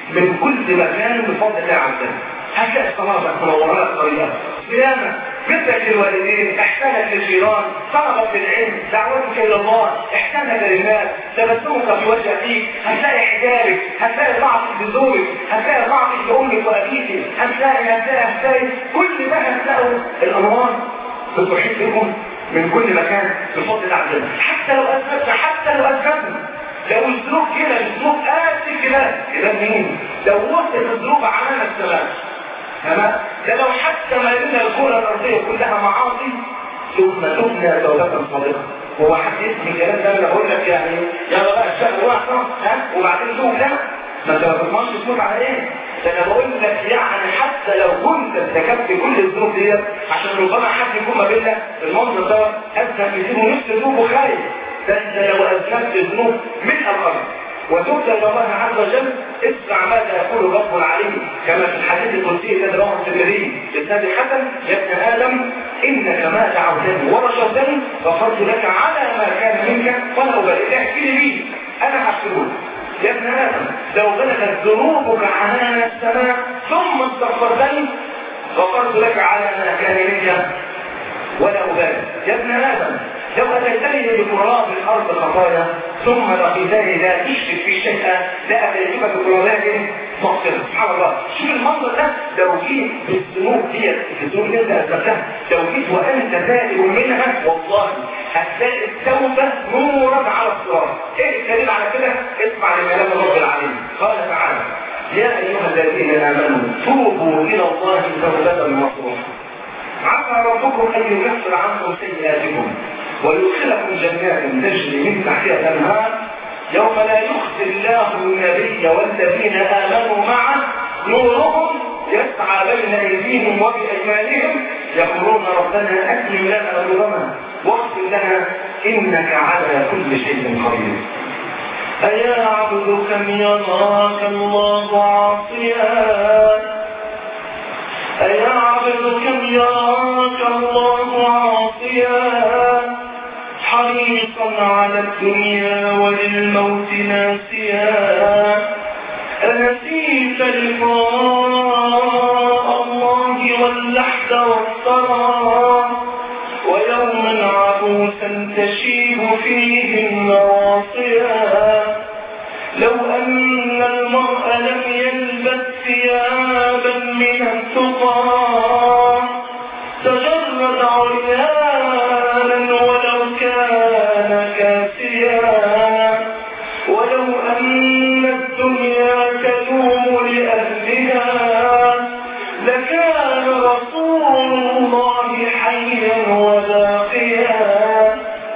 من كل مكان بفضل الله عز وجل هكذا صلابة منورات طريقة صيامة مثلك للوالدين احسانك للجيران طلبك بالعلم دعوتك الى الله احسانك للناس تبسمك في وجه اخيك هتلاقي حجابك هتلاقي ضعفك لزوجك هتلاقي ضعفك لامك وابيك هتلاقي هتلاقي هتلاقي كل ده هتلاقوا الانوار بتحيط بكم من كل مكان بفضل الله عز وجل حتى لو اثبتت حتى لو اثبتت لو الظروف كده الظروف قاسي كده كده مين لو وصلت الظروف عمامة السماء تمام ده لو حتى ما لنا الكرة الأرضية كلها معاصي ثم تبنى توبة صادقة هو حد يسمي الكلام ده انا بقول لك يعني يلا بقى الشهر واحد ها وبعدين تقول لا ما انت ما تضمنش تموت على ايه ده انا بقول لك يعني حتى لو كنت ارتكبت كل الذنوب ديت عشان ربما حد يكون ما بيننا المنظر ده اذنب كتير ونفس ذنوبه خايف ده انت لو اذنبت ذنوب من الارض وتبت الى الله عز وجل اسمع ماذا يقول رب العليم كما في الحديث القدسي الذي رواه الترمذي بسند حسن يا ابن ادم انك ما دعوتني ورجوتني غفرت لك على ما كان منك ولا ابالي احكي لي بيه انا هحسبه يا ابن ادم لو بلغت ذنوبك عنان السماء ثم استغفرتني غفرت لك على ما كان منك ولا ابالي يا ابن ادم لو أتيتني بقراب الأرض خطايا ثم لقيتني لا تشرك في شيئا لا أتيتك بقرابات مغفرة سبحان الله شوف المنظر ده لو جيت بالذنوب ديت الذنوب اللي انت أثبتها لو جيت وأنت تائب منها والله هتلاقي التوبة نورا على الصراط ايه الدليل على كده؟ اسمع لكلام رب العالمين قال تعالى يا أيها الذين آمنوا توبوا إلى الله توبة نصوحا عسى ربكم أن يكفر عنكم سيئاتكم ويدخلكم جنات تجري من تحتها الانهار يوم لا يخزي الله النبي والذين امنوا معه نورهم يسعى بين ايديهم وبايمانهم يقولون ربنا اتمم لنا نورنا واغفر لنا انك على كل شيء قدير أيا عبد كم يراك الله عاصيا أيا عبد كم يراك الله عاصيا حريصا على الدنيا وللموت ناسيا أنسيت لقاء الله واللحد والثرى ويوما عبوسا تشيب فيه النواصيا لو أن المرء لم يلبس ثيابا من التقى تجرد عريانا ولو كان كاسيا ولو أن الدنيا تدوم لأهلها لكان رسول الله حيا وباقيا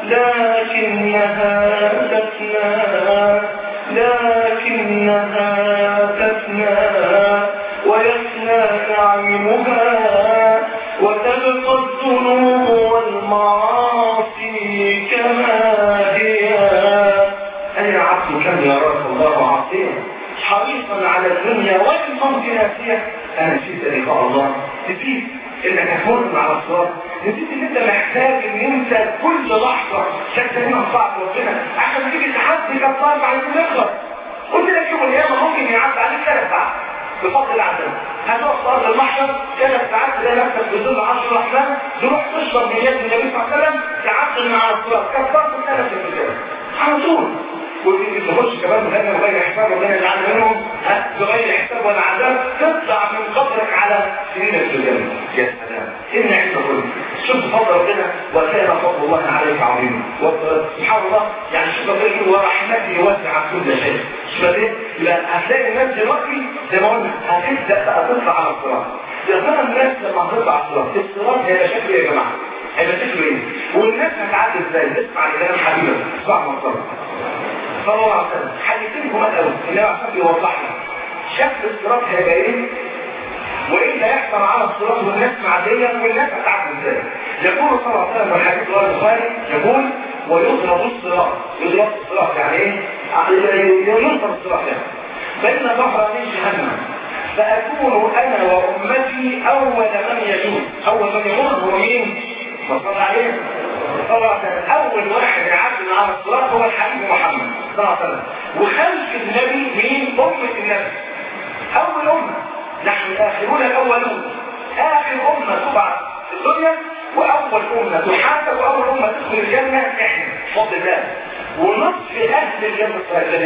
لكنها تفنى لكنها تفنى ويفنى نعيمها وتبقى الذنوب والمعاصي كما هي أي عبد كم يراك الله عصيا حريصا على الدنيا والموت ناسيا أنا نسيت لقاء الله نسيت انك هتمر على الصراط نسيت ان انت محتاج ان انت كل لحظه تكتب منها صعب ربنا عشان تيجي تحدي كفار بعد ما يخلص قلت لك يوم القيامه ممكن يعدي عليك ثلاث ساعات بفضل العذاب هتقف في ارض المحشر ثلاث ساعات تلاقي نفسك بظل 10 احلام تروح تشرب من يد النبي صلى الله عليه وسلم تعدي من على الصراط كفرت ثلاث الرجال على طول واللي تخش كمان مغنى بغير حساب ربنا يجعلنا منهم ها بغير حساب ولا عذاب تطلع من قبرك على سنين السجن يا سلام ان عند كل شوف فضل ربنا وكان فضل الله عليك عظيما سبحان الله يعني شوف ربنا يقول ورحمتي وسعت كل شيء شوف ايه يبقى هتلاقي الناس دلوقتي زي ما قلنا هتبدا بقى تطلع على الصراط يا ترى الناس لما هتطلع على الصراط الصراط هيبقى شكله ايه يا جماعه؟ هيبقى شكله ايه؟ والناس هتعدي ازاي؟ اسمع لكلام حبيبك اسمع ما صلى الله عليه وسلم حديثينكم الأول اللي هو عشان يوضح لك شكل الصراط هيبقى ايه وايه اللي هيحصل على الصراط والناس معديه والناس هتعدي ازاي يقول صلى الله عليه وسلم في الحديث رواه البخاري يقول ويضرب الصراط يضرب الصراط يعني ايه ينصر الصراط يعني بين ظهر من جهنم فأكون أنا وأمتي أول من يجوز أول من يمر هو مين؟ صلى عليه طبعا اول واحد يعدي على الصلاه هو الحبيب محمد صلى الله عليه وسلم وخلف النبي مين امه النبي اول امه نحن الاخرون الاولون اخر امه تبعث في الدنيا واول امه تحاسب واول امه تدخل الجنه احنا بفضل الله ونصف اهل الجنه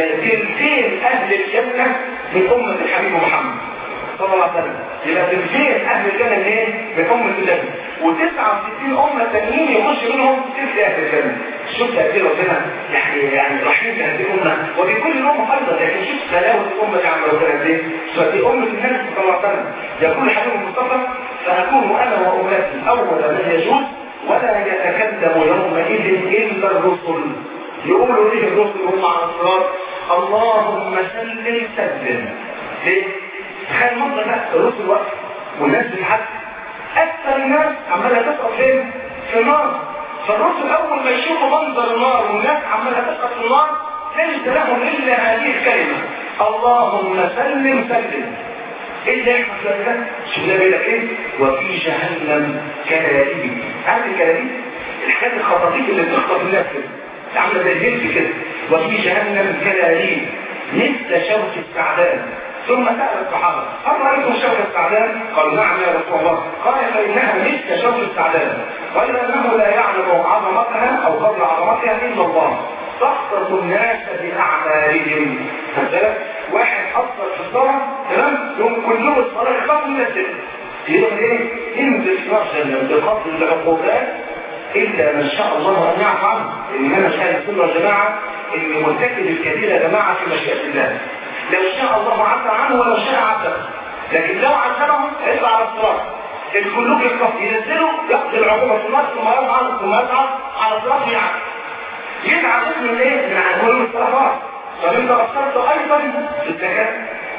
تلتين اهل الجنه من امه الحبيب محمد صلى الله عليه وسلم يبقى تلتين اهل الجنه من ايه؟ من امه الجنه و69 امه تانيين يخش منهم تلت اهل الجنه شوف تأثير ربنا يعني يعني رحيم في هذه الامه وبكل الامه ايضا لكن شوف غلاوه الامه دي عم ربنا قد ايه؟ فدي امه النبي صلى الله عليه وسلم يقول حبيب المصطفى فاكون انا وامتي اول من يجوز ولا يتكلم يومئذ الا الرسل يقولوا ليه الرسل هم على الصراط اللهم سلم سلم ليه؟ تخيل المنظر ده الرسل واقف والناس بتحدث اكثر الناس عماله تسقط فين؟ في النار فالرسل اول ما يشوفوا منظر النار والناس عماله تسقط في النار ليس لهم الا هذه الكلمه اللهم سلم سلم ايه اللي يحصل في ذلك؟ شوف ده بيقول لك ايه؟ وفي جهنم كلاليب عارف الكلاليب؟ الحاجات الخطاطيف اللي بتخطف الناس كده عامله زي الجنس كده وفي جهنم كلاليب مثل شوك السعدان ثم سأل الصحابة هل رأيتم شوك السعدان؟ قالوا نعم يا رسول الله قال فإنها مثل شوك السعدان وإلا أنه لا يعلم عظمتها أو قدر عظمتها إلا الله تخطف الناس بأعمالهم فذلك واحد أصلا في الصلاة تمام يوم كلهم الصلاة يخاف من الجنة يقول ايه انزل نفسا بقدر العقوبات إلا من شاء الله أن يعفو عنه إن أنا شاهد السنة والجماعة إن مرتكب الكبيرة يا جماعة في مشيئة الله لو شاء الله عفى عنه ولو شاء عذبه لكن لو عذبهم هيطلع على الصراط الكلوب يخطف ينزلوا ياخذ العقوبة في النار ثم يصعد ثم يصعد على الصراط يعفو يدعى اسم الايه؟ من عنوان الصلوات طب انت اثرت ايضا في الزكاة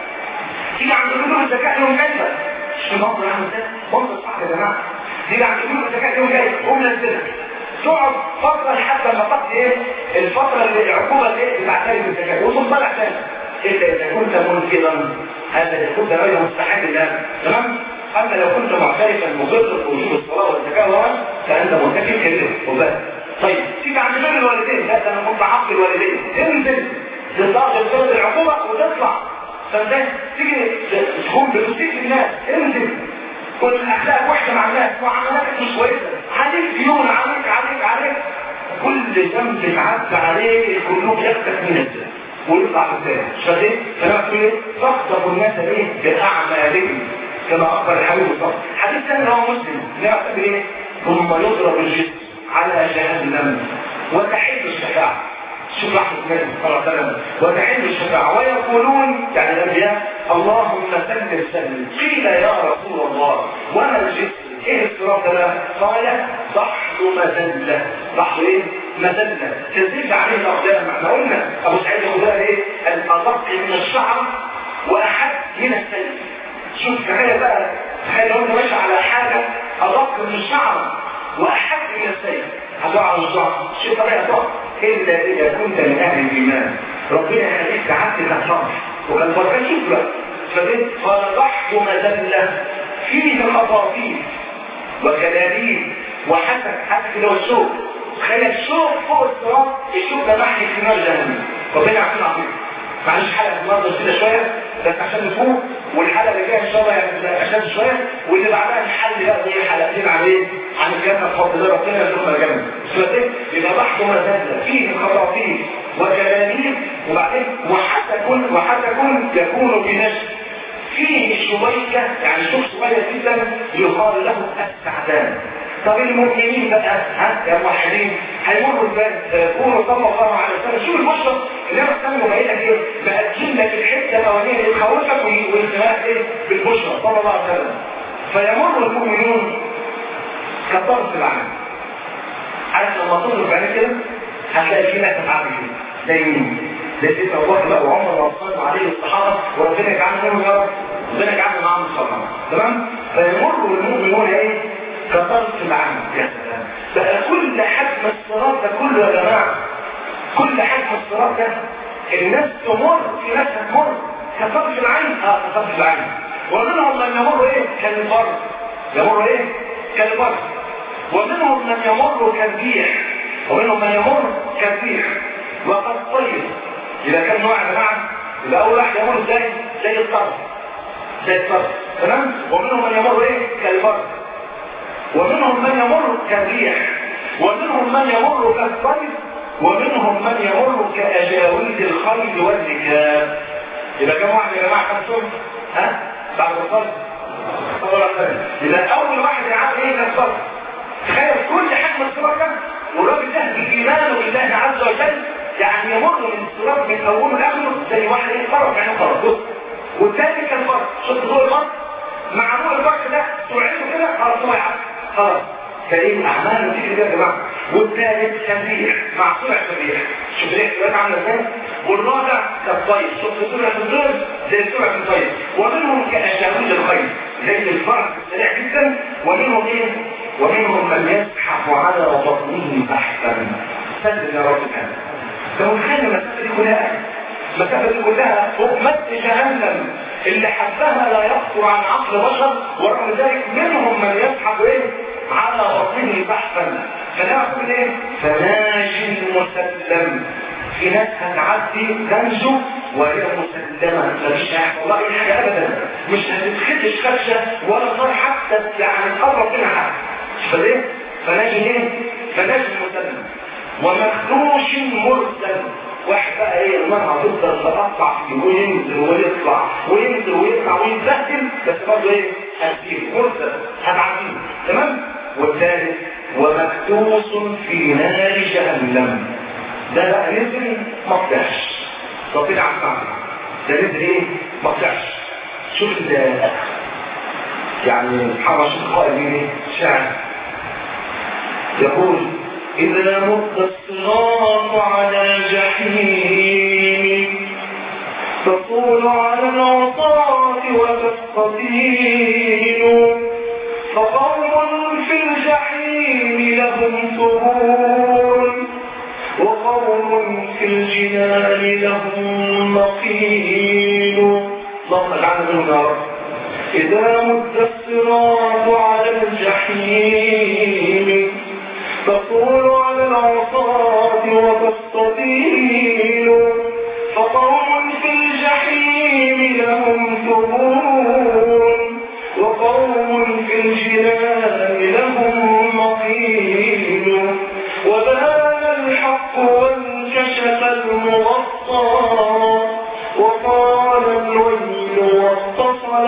تيجي عند قلوب الزكاة يوم جايبة مش منظر عامل ازاي؟ منظر صح يا جماعة تيجي عند قلوب الزكاة يوم جايبة قوم نزلها تقعد فترة لحد ما تقضي ايه؟ الفترة اللي العقوبة اللي بعتها من الزكاة وتقوم طالع تاني إلا إذا كنت منكرا هذا إذا كنت غير مستحق الآن تمام؟ أما لو كنت معترفا مضر بوجوب الصلاة والزكاة فأنت مرتكب كبير وبس طيب تيجي عند بر الوالدين لا ده انا كنت حق الوالدين انزل للدرجه بسبب العقوبه وتطلع فانت تيجي تكون بتسيء الناس انزل والاخلاق وحشه مع الناس معاملاتك مش كويسه عليك ديون عليك عليك عليك كل ذنب تعدى عليه القلوب يفتك من الذنب ويطلع في الثاني شايفين كلام تقول ايه تخطب الناس ايه باعمالهم كما اخبر الحبيب الصالح حديث ثاني هو مسلم نعتبر ايه ثم يضرب الجسم على جهنم وتحل الشفاعة شوف رحمة النبي صلى الله عليه وسلم وتحل الشفاعة ويقولون يعني الأنبياء اللهم سلم سلم قيل يا رسول الله وما الجسم ايه الصراط ده قال ضحل مذلة ضحل ايه مذلة تزيد عليه الأقدام احنا قلنا أبو سعيد الخدري ايه الأدق من الشعر وأحد من السيف شوف تخيل بقى تخيل لو انت ماشي على حاجة أدق من الشعر واحد من السيف هتقع على الصعب شيء طبيعي صعب الا اذا كنت من اهل الايمان ربنا يخليك تعدي كالصبر وكان بركان شوف بقى فبنت قال ضحك مذله فيه خطاطيف وكلاليب وحسك حسك لو الشوك تخيل الشوك فوق الصراط الشوك ده محكي في نار جهنم ربنا يعطينا عظيم معلش حلقه النهارده كده شويه بس عشان نفوق والحلقه اللي جايه ان شاء الله يعني عشان شويه واللي بعدها نحل بقى زي حلقتين عليه عن الجنه بفضل الله ربنا يرزقنا الجنه سؤالين يبقى بحث مزاجه فيه خرافيل وكلاليب وبعدين وحسك وحسك يكون بنشر فيه شوية يعني شوف شوية جدا يقال له السعدان طب المؤمنين بقى ها يا موحدين هيمروا ازاي يقولوا صلى الله عليه وسلم شوف البشرى اللي انا بستنى بقيت لك ايه بأجل لك الحته الاولانيه اللي تخوفك والانتهاء ايه بالبشرى صلى الله عليه وسلم فيمر المؤمنون كطرف العين عارف لما تضرب بعينك كده هتلاقي في ناس بتعمل كده زي مين؟ زي سيدنا ابو بكر بقى وعمر وعثمان وعلي الصحابه وربنا يجعلنا منهم يا رب ربنا يجعلنا معاهم الصحابه تمام؟ فيمر المؤمنون ايه؟ كطرف العين يا سلام بقى كل حجم الصراط ده كله يا جماعه كل حجم الصراط ده الناس تمر في ناس هتمر كطرف العين اه كطرف العين ومنهم من يمر ايه كالبر يمر ايه كالبر ومنهم من يمر كالريح ومنهم من يمر كالريح وقد طير اذا كان نوع يا جماعه يبقى اول واحد يمر ازاي زي الطرف زي الفرد تمام ومنهم من يمر ايه كالبرد ومنهم من يمر كالريح ومنهم من يمر كالطير ومنهم من يمر كأجاويد الخيل والركاب يبقى كم واحد يا جماعه كم سنه ها بعد الفرد يبقى اول واحد يعرف ايه كالفرد تخيل كل حجم الصراط والراجل ده بايمانه بالله عز وجل يعني يمر من الصراط من اوله لاخره زي واحد ايه فرق يعني فرق بص والثاني كان فرق شفت ضوء الفرق مع ضوء الفرق ده سرعته كده خلاص هو يعرف خلاص كريم اعماله دي كده يا جماعه والثالث كان ريح مع سرعه الريح شوف الريح دلوقتي عامله ازاي والرابع كالطير شوف سرعه الطير زي سرعه الطير ومنهم كاشاويل الخيل زي الفرق سريع جدا ومنهم ايه ومنهم من يزحف على بطنه بحثا سلم يا رب العالمين لو تخيل المسافه دي كلها المسافه دي كلها فوق مد جهنم اللي حبها لا يخطر عن عقل بشر ورغم ذلك منهم من يزحف ايه على بطنه بحثا فنعمل ايه فناج مسلم في ناس هتعدي تنجو وهي مسلمة مفيش هيحصل لها اي حاجة ابدا مش هتتخدش خدشة ولا صار حتى يعني تقرب منها حاجة فليه؟ فناجي ايه؟ فناجي مسلم ومخدوش مرسل واحد بقى ايه النار هتفضل تقطع فيه وينزل ويطلع وينزل ويطلع ويتبهدل بس برضه ايه؟ هتجيب مرسل هتعديه تمام؟ والثالث ومكتوس في نار جهنم ده بقى نزل ما طلعش ربنا عم ده نزل ايه؟ ما طلعش شوف يعني محمد شيخ قائل ايه؟ شاعر يقول إذا مد الصراط على جحيم تطول على العصاة وتستطيل فقوم في الجحيم لهم سرور وقوم في الجنان لهم نقيل اللهم اجعلنا منهم يا رب إذا مد الصراط على الجحيم تطول على العصاة وتستطيل فقوم في الجحيم لهم ثبور وقوم في الجنان لهم مقيل وبان الحق وانكشف المغطى وقال الويل واتصل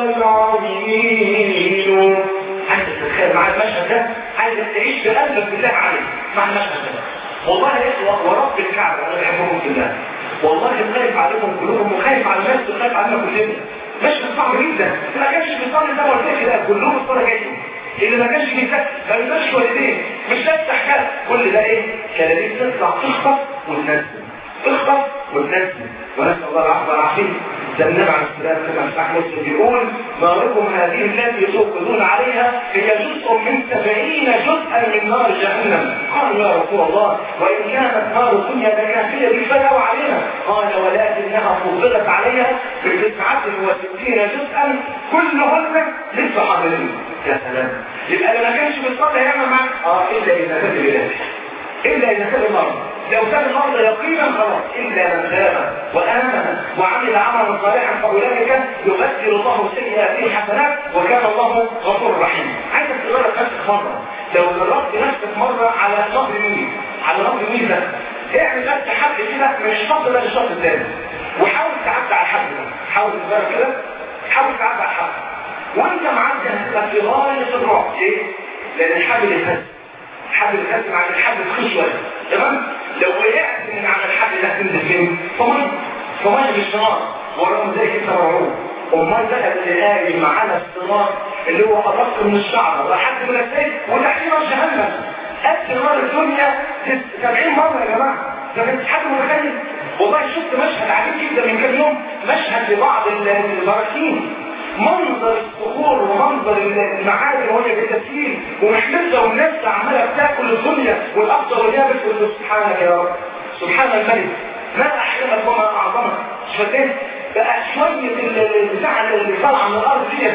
العظيم عايز تتخيل مع المشهد ده عايز تعيش بقلبك بالله عليك مع المشهد ده والله يا اخوه ورب الكعبه انا بحبكم بالله والله خايف عليكم كلكم وخايف على الناس وخايف علينا كلنا مشهد صعب جدا ما كانش بيصلي ده قلت كده كلهم الصلاه جايين اللي ما كانش بيسكت ما بيبقاش والدين مش تفتح كده كل ده ايه كلاميك تطلع تخطف وتنزل تخطف وتنزل ونسال الله العفو والعافيه ده النبي عليه السلام كما فتح مسلم بيقول ما لكم هذه التي توقدون عليها هي جزء من سبعين جزءا من نار جهنم قالوا يا رسول الله وان كانت نار الدنيا بكافيه بفدوا عليها قال ولكنها فضلت عليها بتسعة وستين جزءا كلهن مثل حضرين يا سلام يبقى اللي ما كانش بيصلي هيعمل معاك اه الا اذا كان بلاد الا اذا كان مرض لو كان المرضى يقينا خلاص الا من تاب وامن وعمل عملا صالحا فاولئك يبدل الله سيئاته حسنات وكان الله غفور رحيم عايزك تجرب نفسك مره لو جربت نفسك مره على نهر النيل على نهر النيل ده اعمل بس حد كده من الشط ده للشط الثاني وحاول تعدي على الحد ده حاول تجرب كده حاول تعدي على الحد وانت معدي هتبقى في غايه الرعب ليه؟ لان الحبل يتهز الحبل يتهز عن الحبل تخش شويه تمام؟ لو وقعت من على الحبل ده تنزل فين؟ فميه فميه مش نار ورغم ذلك انت مرعوب امال بقى اللي قايم معانا الصنار اللي هو ادق من الشعر لحد من السيف وتحتيه نار جهنم قد نار الدنيا 70 مره يا جماعه ده انت حد متخيل والله شفت مشهد عجيب جدا من كام يوم مشهد لبعض البراكين منظر الصخور ومنظر المعادن وهي بالتسليم ومحمدة والناس عمالة بتاكل الدنيا والأفضل واليابس والله سبحانك يا رب سبحان الملك ما أحلمك وما أعظمك شفتين بقى شوية البتاع اللي طالعة من الأرض دي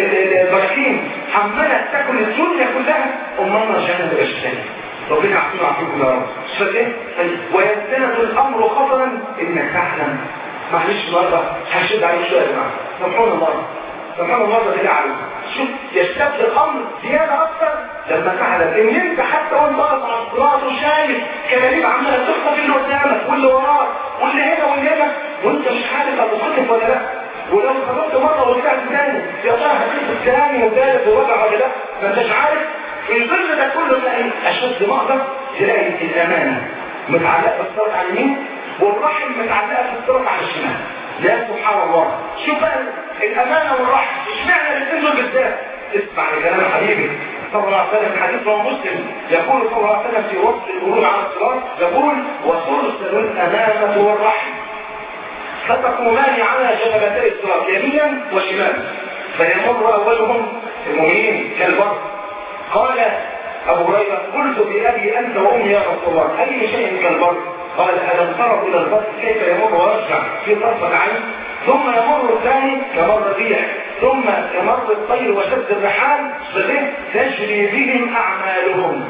البراكين عمالة تاكل الدنيا كلها أمالنا جنة الأشتاني ربنا يعطينا ويعطيكم يا رب شفتين ويستند الأمر خطرا إنك تعلم معلش النهارده هشد عليه شويه يا جماعه سامحونا الله سبحان الله جل عليه شوف يشتد الامر زياده اكثر لما تعلم ان انت حتى وانت واقف على الصراط وشايف كلاليب عماله تخطف اللي قدامك واللي وراك واللي هنا واللي هنا وانت مش عارف هتخطف ولا لا ولو خرجت مره ورجعت تاني يا ترى هتخطف تاني وثالث ورابع ولا لا ما انتش عارف في ظل ده كله تلاقي اشد مقدر تلاقي الامانه متعلقه في الصراط على اليمين والرحم متعلقه في الصراط على الشمال يا سبحان الله شوف بقى الامانه والرحم اشمعنى الاثنين دول بالذات اسمع لكلام حبيبي صلى الله عليه وسلم حديث رواه مسلم يقول صلى الله عليه وسلم في وصف الخروج على الصراط يقول وترسل الامانه والرحم فتقومان على جبلتي الصراط يمينا وشمالا فيمر اولهم المؤمنين كالبر قال ابو هريره قلت بابي انت وامي يا رسول الله اي شيء كالبر قال الم تروا الى البر كيف يمر ويرجع في طرفه عين ثم يمر الثاني كمر الريح ثم كمر الطير وشد الرحال فده تجري بهم اعمالهم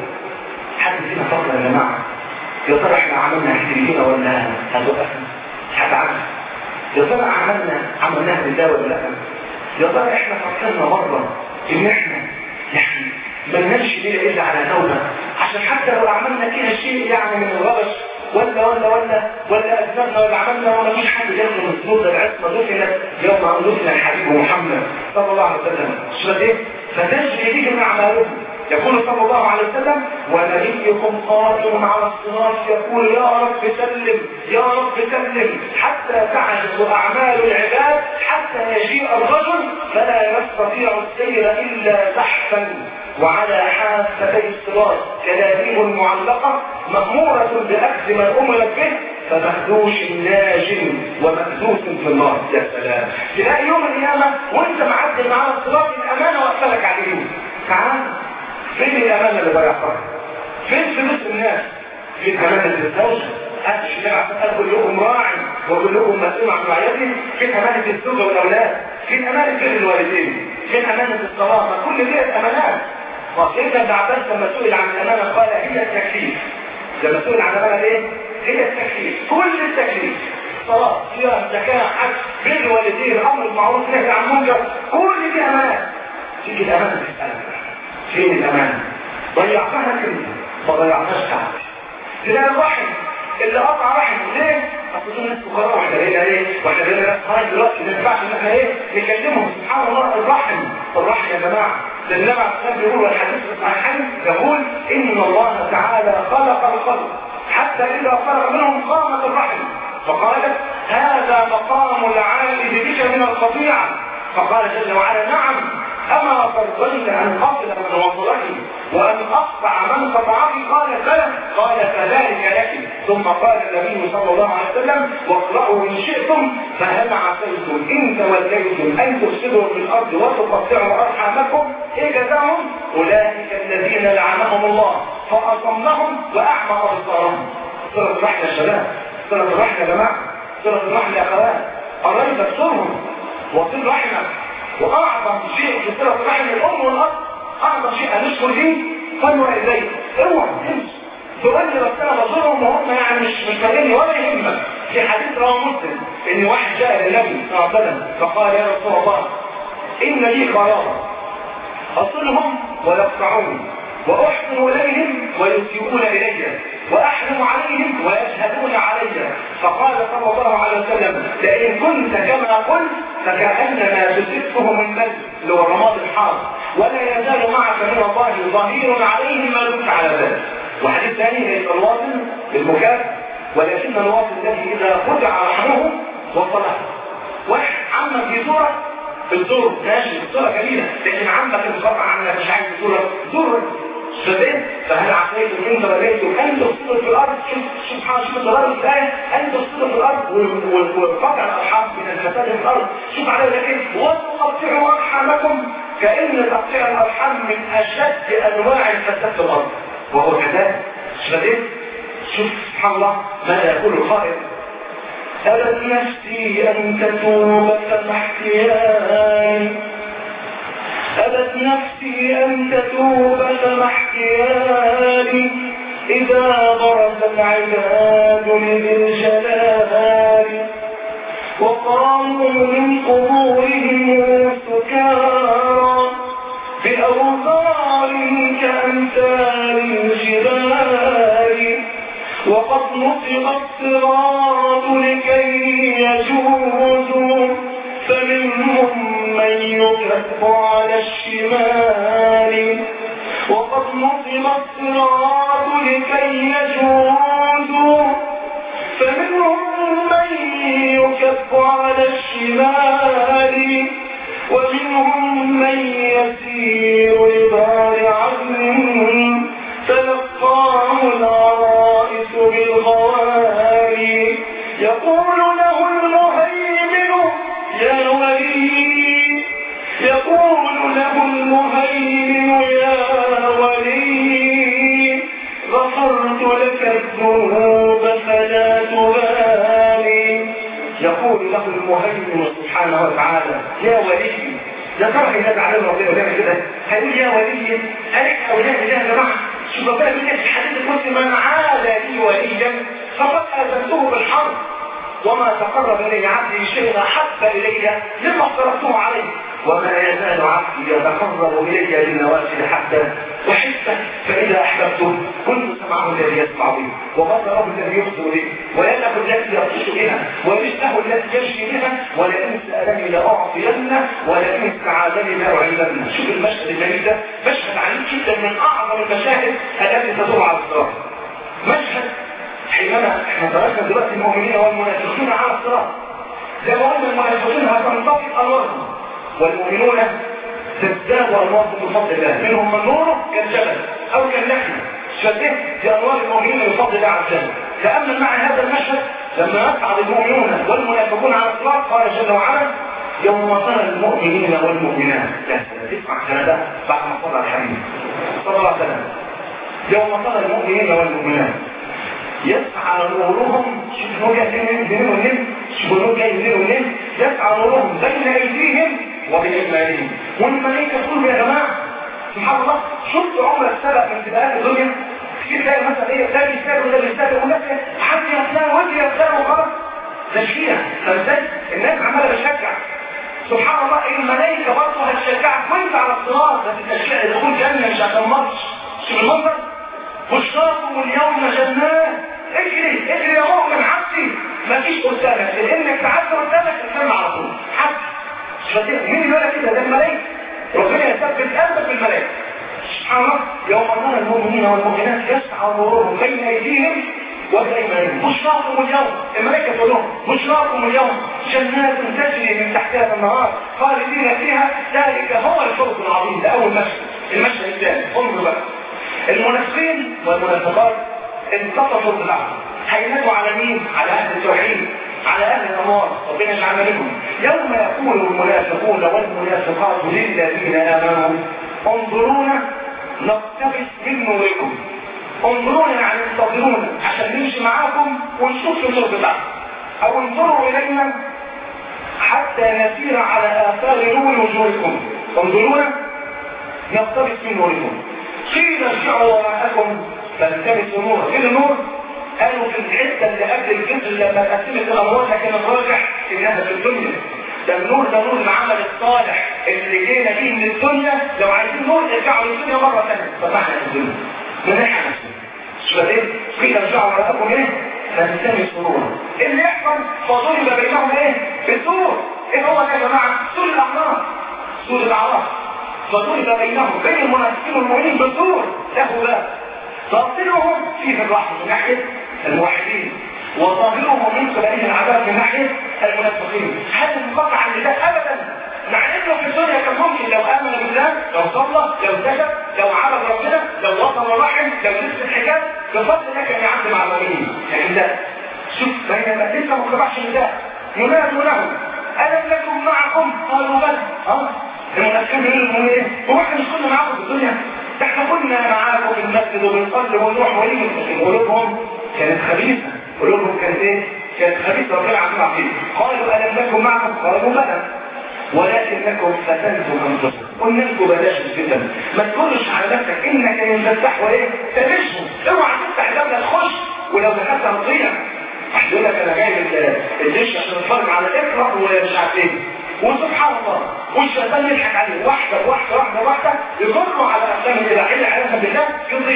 حد فينا فضل يا جماعه يا ترى احنا عملنا كتير ولا هتوقفنا هتعمل يا ترى عملنا عملناها لله ولا لا يا ترى احنا فكرنا مره ان احنا يعني ما نمشي ليه الا على توبه عشان حتى لو عملنا فيها شيء يعني من الغبش ولا ولا ولا ولا أذنبنا ولا عملنا ولا فيش حد جنب من الصدور العصمة دفنت يوم أن دفن الحبيب محمد صلى الله عليه وسلم شو ايه؟ فتجري بهم أعمالهم يقول صلى الله عليه وسلم ونبيكم قائم على الصراط يقول يا رب سلم يا رب سلم حتى تعجز أعمال العباد حتى يجيء الرجل فلا يستطيع السير إلا زحفا وعلى حافتي الصراط كلابيب معلقة مأمورة بأخذ ما أمرت به فمخدوش ناج ومكدوس في النار يا سلام تلاقي يوم القيامة وانت معدي معاه الصراط الأمانة وقفلك عليه تعال فين الأمانة اللي ضيعتها؟ فين فلوس الناس؟ فين أمانة الزوجة؟ هذا الشريعة قال كلكم راعي وكلكم مسؤول عن رعيته فين أمانة الزوجة والأولاد؟ فين أمانة بر الوالدين؟ فين أمانة الصلاة؟ ما كل دي أمانات وسيدنا ابن عباس لما سئل عن الأمانة قال هي التكليف لما سئل عن الأمانة ايه؟ هي التكليف كل التكليف صلاة صيام زكاة حج بر الوالدين أمر بالمعروف نهي عن المنكر كل دي أمانات تيجي الأمانة تسألك فين الأمانة؟ ضيعتها كده ما ضيعتهاش تعب تلاقي الرحم اللي قطع رحم ليه؟ اصل دول ناس فقراء واحنا بقينا ايه؟ واحنا بقينا ناس خارج دلوقتي ما ينفعش ان احنا ايه؟ نكلمهم سبحان الله الرحم الرحم يا جماعه ده النبي عليه الصلاه بيقول والحديث الصحيحين يقول ان الله تعالى خلق الخلق حتى اذا فرغ منهم قامت الرحم فقالت هذا مقام العائد بك من القطيعه فقال جل وعلا نعم أما ترضين أن أصل من وصلك وأن أقطع من قطعك قال بلى قال فذلك لك ثم قال النبي صلى الله عليه وسلم واقرأوا إن شئتم فهل عسيتم إن توليتم أن تفسدوا في الأرض وتقطعوا أرحامكم إيه جزاهم أولئك الذين لعنهم الله فأصمهم وأعمى أبصارهم صلة الرحمة يا شباب صلة الرحمة يا جماعة صلة الرحمة يا أخوات قريب تكسرهم وصل رحمك واعظم شيء في صله رحم الام والاب اعظم شيء هنشكر فيه فانوا اليه اوعى تمشي تقول لي بس انا بزورهم وهم يعني مش مش فاهمني ولا يهمك في حديث رواه مسلم ان واحد جاء للنبي صلى الله عليه وسلم فقال يا رسول الله ان لي قرابه اصلهم ويقطعوني واحسن اليهم ويسيئون الي واحلم عليهم ويشهدون علي فقال صلى الله عليه وسلم لئن كنت كما قلت فكانما تسفه من بل اللي هو الرماد الحار ولا يزال معك من الله ظهير عليهم ما دمت على ذلك وحديث ثاني ليس الواصل بالمكافاه ولكن الواصل الذي اذا خدع رحمه وصله واحد عمك يزورك بتزور ماشي بصوره جميله لكن عمك انقطع عنك مش عايز يزورك زور فبين فهل عصيتم ان توليتم ان تفسدوا في الارض شوف سبحان شوف الضرر الايه ان تفسدوا في الارض وقطع الارحام من الفساد في الارض شوف على ذلك وتقطعوا ارحامكم كان تقطيع الارحام من اشد انواع الفساد في الارض وهو كذلك شوف شوف سبحان الله ماذا يقول القائل أبت نفسي أن تتوب فمحتيان أبت نفسي أن تتوب فمحتيان إذا برز العباد لذي الجلال وقاموا من قبورهم سكارى الصراط لكي يجوزوا فمنهم من يكف على الشمال وقد نصب الصراط لكي يجوزوا فمنهم من يكف على الشمال ومنهم من يسير لدار عدن تلقاه العرائس بالغوالي يقول له المهيمن يا ولي يقول له المهيمن يا ولي غفرت لك الذنوب فلا تبالي يقول له المهيمن سبحانه وتعالى يا ولي يا ترى الناس علينا ربنا ويعمل كده هيقول يا ولي ألك أولاد الله يا جماعة شوف ربنا بيقول لك في حديث المسلم من عاد لي وليا فقد آذنته بالحرب وما تقرب إلي عبدي شيئا أحب إلي مما افترضته عليه وما يزال عبدي يتقرب إلي بالنوافل حتى أحبه فإذا أحببته كنت سمعه الذي يسمع به وبصره الذي يبصر به ويده التي يبطش بها ورجله التي يمشي بها ولئن سألني لأعطينه ولئن استعاذني لأعيذنه شوف المشهد الجميل ده مشهد عنيف جدا من أعظم المشاهد التي تدور على الصراط مشهد حينما احنا درسنا دلوقتي المؤمنين والمنافقين على الصراط زي ما قلنا المنافقين هتنطفئ انوارهم والمؤمنون تزداد انوارهم بفضل الله منهم من نوره كالجبل او كالنحل شبه بانوار المؤمنين بفضل الله عز وجل تامل مع هذا المشهد لما يصعد المؤمنون والمنافقون على الصراط قال جل وعلا يوم ترى المؤمنين والمؤمنات اسمع كلام بعد ما صلى الحبيب صلى الله عليه وسلم يوم ترى المؤمنين والمؤمنات يسعى نورهم شوف نور جاي منين ومنين شوف نور جاي منين ومنين يسعى نورهم بين ايديهم وبايمانهم والملائكه تقول يا جماعه سبحان الله شفت عمرك سبق من سباقات الدنيا كتير تلاقي مثلا ايه ده بيستاهل وده بيستاهل يقول لك حد يا فلان وانت يا فلان وخلاص تشجيع فازاي الناس عماله بتشجع سبحان الله الملائكه برضه هتشجعك وانت على الصراط ده التشجيع دخول جنه مش عشان ماتش شوف المنظر بشراكم اليوم جنات اجري اجري يا مؤمن عبدي مفيش قدامك لانك تعدي قدامك الجنه على طول حد مين اللي يقول كده ده الملائكه ربنا يثبت قلبك بالملائكه سبحان الله يوم ترى المؤمنين والمؤمنات يسعى نورهم بين ايديهم وبايمانهم بشراكم اليوم الملائكه تقول لهم بشراكم اليوم جنات تجري من تحتها النهار خالدين فيها ذلك هو الفوز العظيم ده اول مشهد المشهد الثاني انظروا بقى المنافقين والمنافقات انتصفوا بالعقل هينادوا على مين؟ على اهل التوحيد على اهل الانوار ربنا يجعلنا منهم يوم يقول المنافقون والمنافقات للذين امنوا انظرونا نقتبس من نوركم انظرونا يعني انتظرونا عشان نمشي معاكم ونشوف النور بتاعكم او انظروا الينا حتى نسير على اثار نور وجوهكم انظرونا نقتبس من نوركم قيل ارجعوا وراءكم فالتمسوا نورا فين النور؟ قالوا في الحته اللي قبل الجزء لما قسمت الاموال لكن الراجح انها في الدنيا ده النور ده نور العمل الصالح اللي جينا بيه من الدنيا لو عايزين نور ارجعوا للدنيا مره ثانيه فاحنا في الدنيا من ناحيه نفسنا شو بعدين قيل ارجعوا وراءكم ايه؟ فالتمسوا نورا اللي يحصل فضرب بينهم ايه؟ بالسور ايه هو ده يا جماعه؟ سور الاعراف سور الاعراف فضرب بينهم بين المنافقين والمؤمنين بالدور له باب باطنهم فيه الرحمه من ناحيه الموحدين وظاهرهم من قبله العذاب من ناحيه المنافقين هل انقطع عن الله ابدا مع انه في الدنيا كان ممكن لو امن بالله لو صلى لو سجد لو عبد ربنا لو وصل الرحم لو لبس الحجاب بفضل الله كان يعدي مع المؤمنين لكن لا شوف بينما لسه ما انقطعش الله ينادوا لهم الم نكن معكم قالوا بلى اه المنافقين يقولوا لهم ايه هو احنا مش كنا معاكم في الدنيا ده احنا كنا معاكم في المسجد وبنصلي ونروح ونيجي لكن قلوبهم كانت خبيثه قلوبهم كانت ايه كانت خبيثه ربنا عز وجل قالوا الم نكن معكم قالوا بلى ولكنكم فتنتم انفسكم قلنا لكم بلاش الفتن ما تقولش على نفسك انك ينفتح وايه تبشهم اوعى تفتح الباب تخش ولو دخلت هتضيع واحد يقول لك انا جاي من الجيش عشان اتفرج على اقرا ومش عارف ايه وسبحان الله والشيطان يضحك عليه واحده واحده واحده واحده يضروا على افلام الاباحيه عياذا بالله يضيع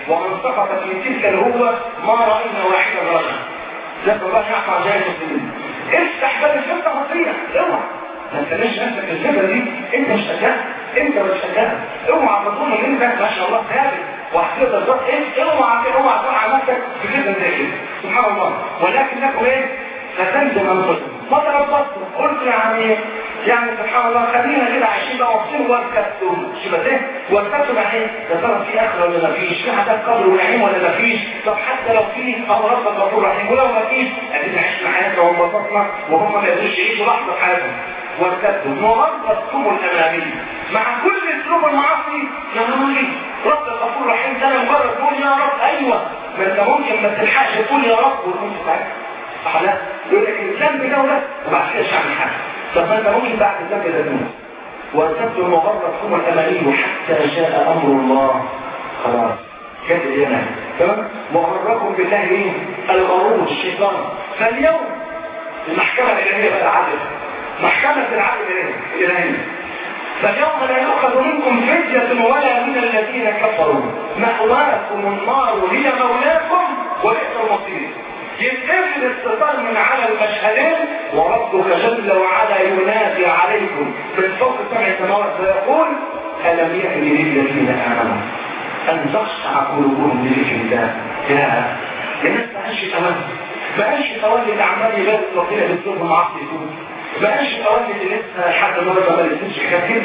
ومن سقط في تلك الهوة ما رأينا واحدا رجلا نسأل الله يعفو عن جاهل المسلمين افتح باب الفتنة خطية اوعى ما تخليش نفسك الفكرة دي انت مش شجاع انت مش شجاع اوعى تظن ان انت ما شاء الله ثابت وهتقدر بالظبط ايه اوعى اوعى تقع على نفسك في كده زي كده سبحان الله ولكنكم ايه فتنزل انفسكم ما تربصتوا قلت يعني يعني سبحان الله خلينا كده عايشين بقى واقفين واركبتوا شبه ايه واركبتوا مع ايه يا ترى في اخره ولا ما فيش في عذاب قبر ونعيم ولا ما فيش طب حتى لو في فهو ربك غفور رحيم ولو ما فيش ادينا عشنا حياتنا وانبسطنا وهم ما يقدروش يعيشوا لحظه في حياتهم وارتدوا مغرضكم الامامي مع كل اسلوب المعاصي يا راجل رب الغفور الرحيم ده مجرد تقول يا رب ايوه ما انت ممكن ما تلحقش تقول يا رب وتكون ساعتها صح لا يقول لك الذنب ده ولا وبعد كده مش هعمل حاجه طب ما انت ممكن بعد الذنب ده تموت وارتدوا مغرضكم الامامي حتى جاء امر الله خلاص جت الايمان تمام وغركم بالله ايه الغرور الشيطان فاليوم المحكمه الالهيه بقى عدل محكمة العدل الإلهية فاليوم لا يؤخذ منكم فدية ولا من الذين كفروا مأواكم النار هي مولاكم وبئس المصير يتقفل الستار من على المشهدين وربك جل وعلا ينادي عليكم من فوق سبع سماوات ويقول ألم يأن للذين آمنوا أن تخشع قلوبهم لذكر الله يا الناس ما قالش تولي ما قالش تولي اللي عمال يبارك ربنا بالظلم معصي يكون ما قالش تولي اللي لسه لحد النهارده ما لسنش كتير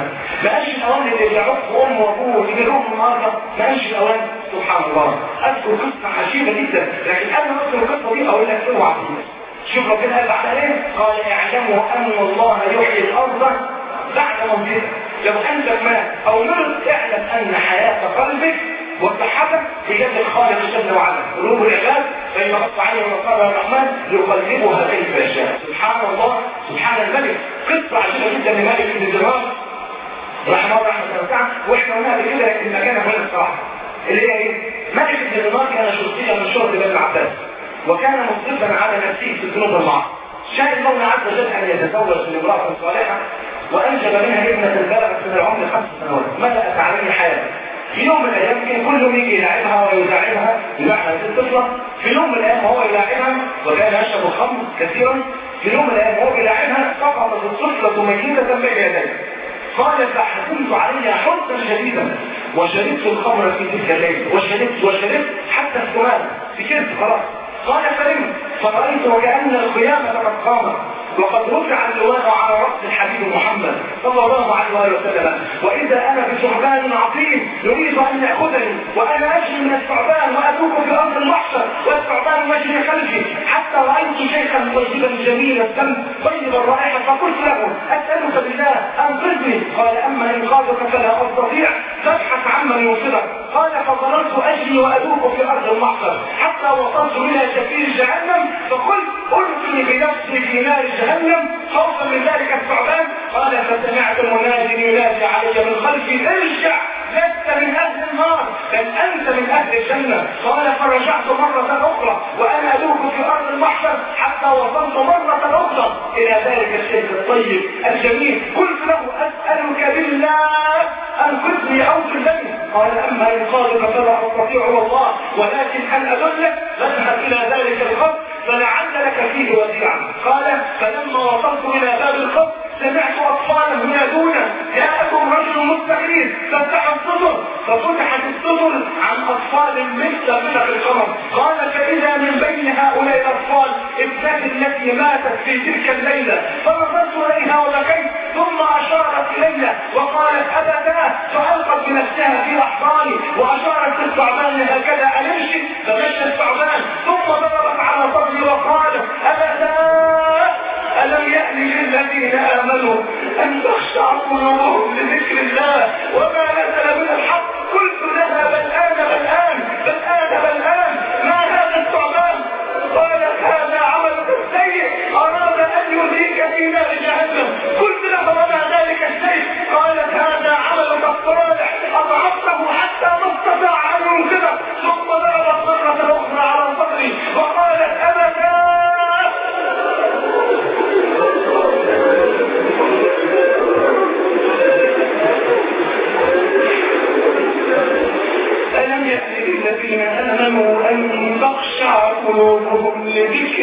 ما قالش تولي اللي بيعرف امه وابوه اللي بيروح النهارده ما قالش الاوان سبحان الله اذكر قصه عجيبه جدا لكن قبل ما اذكر القصه دي اقول لك اوعى شوف ربنا قال بعد ايه قال اعلموا ان الله يحيي الارض بعد موتها لو انت مات او مرض اعلم ان حياه قلبك وصحتك بيد الخالق جل وعلا قلوب العباد فإن غص عليه وقال الرحمن يقلبها كيف يشاء سبحان الله سبحان الملك قصة عجيبة جدا لمالك بن دينار رحمه الله رحمه واسعة واحنا قلنا قبل كده لكن المكان هنا الصراحة اللي هي ايه؟ ملك بن دينار كان شرطيا من شرط بني العباس وكان مصرفا على نفسه في الذنوب المعاصي شاء المولى عز وجل ان يتزوج من امرأة صالحة وانجب منها ابنة بلغت من العمر خمس سنوات ملأت عليه حياته في يوم من الايام كان كلهم يجي يلاعبها ويداعبها يلاعبها الطفله في يوم من الايام هو يلاعبها وكان يشرب الخمر كثيرا في يوم من الايام هو يلاعبها سقطت الطفله ميته بين يديه قال فحزنت عليها حزنا شديدا وشربت الخمر في تلك الليله وشربت وشربت حتى السؤال سكرت خلاص قال فنمت فرأيت وكأن القيامة قد قامت وقد رفع اللواء على رأس الحبيب محمد صلى الله عليه وسلم وإذا أنا بثعبان عظيم يريد أن يأخذني وأنا أجري من الثعبان وأتوك في أرض المحشر والثعبان يجري خلفي حتى رأيت شيخا طيبا جميلا الدم طيب الرائحة فقلت له أسألك بالله أنقذني قال أما إنقاذك فلا أستطيع فابحث عمن يوصلك قال فظللت أجري وأدوك في أرض المحشر حتى وصلت إلى شفير جهنم فقلت ألقي بنفسي في نار جهنم خوفا من ذلك الثعبان قال فسمعت منادي ينادي علي من خلفي ارجع لست من اهل النار بل انت من اهل الجنه قال فرجعت مره اخرى وانا ادوك في ارض المحشر حتى وصلت مره اخرى الى ذلك الشيخ الطيب الجميل قلت له اسالك بالله انقذني او تلني قال اما انقاذك فلا استطيع والله ولكن ان ادلك فاذهب الى ذلك الخط فلعل لك فيه وديعا قال فلما وصلت الى باب الخط سمعت اطفالا ينادون جاءكم رجل مستقيم ففتحوا السطر ففتحت السطر عن اطفال مثل فرق القمر قال فاذا من بين هؤلاء الاطفال ابنتي التي ماتت في تلك الليله فنظرت اليها وبكيت ثم اشارت الي وقالت ابدا فالقت بنفسها في احضاني واشارت للثعبان هكذا ان امشي فمشى الثعبان ثم ضربت على صدري وقالت ابدا ألم يأن للذين آمنوا أن تخشع قلوبهم لذكر الله وما نزل من الحق قلت لها بل آن بل آن بل آن بل آن ما هذا الثعبان قالت هذا عملك السيء أراد أن يذيك في نار جهنم قلت له وما ذلك الشيء قالت هذا عملك الصالح أضعفته حتى ما استطاع أن ينقذك ثم ضربت مرة أخرى على صدري وقالت أبدا ألم يأتي قلوبهم لذكر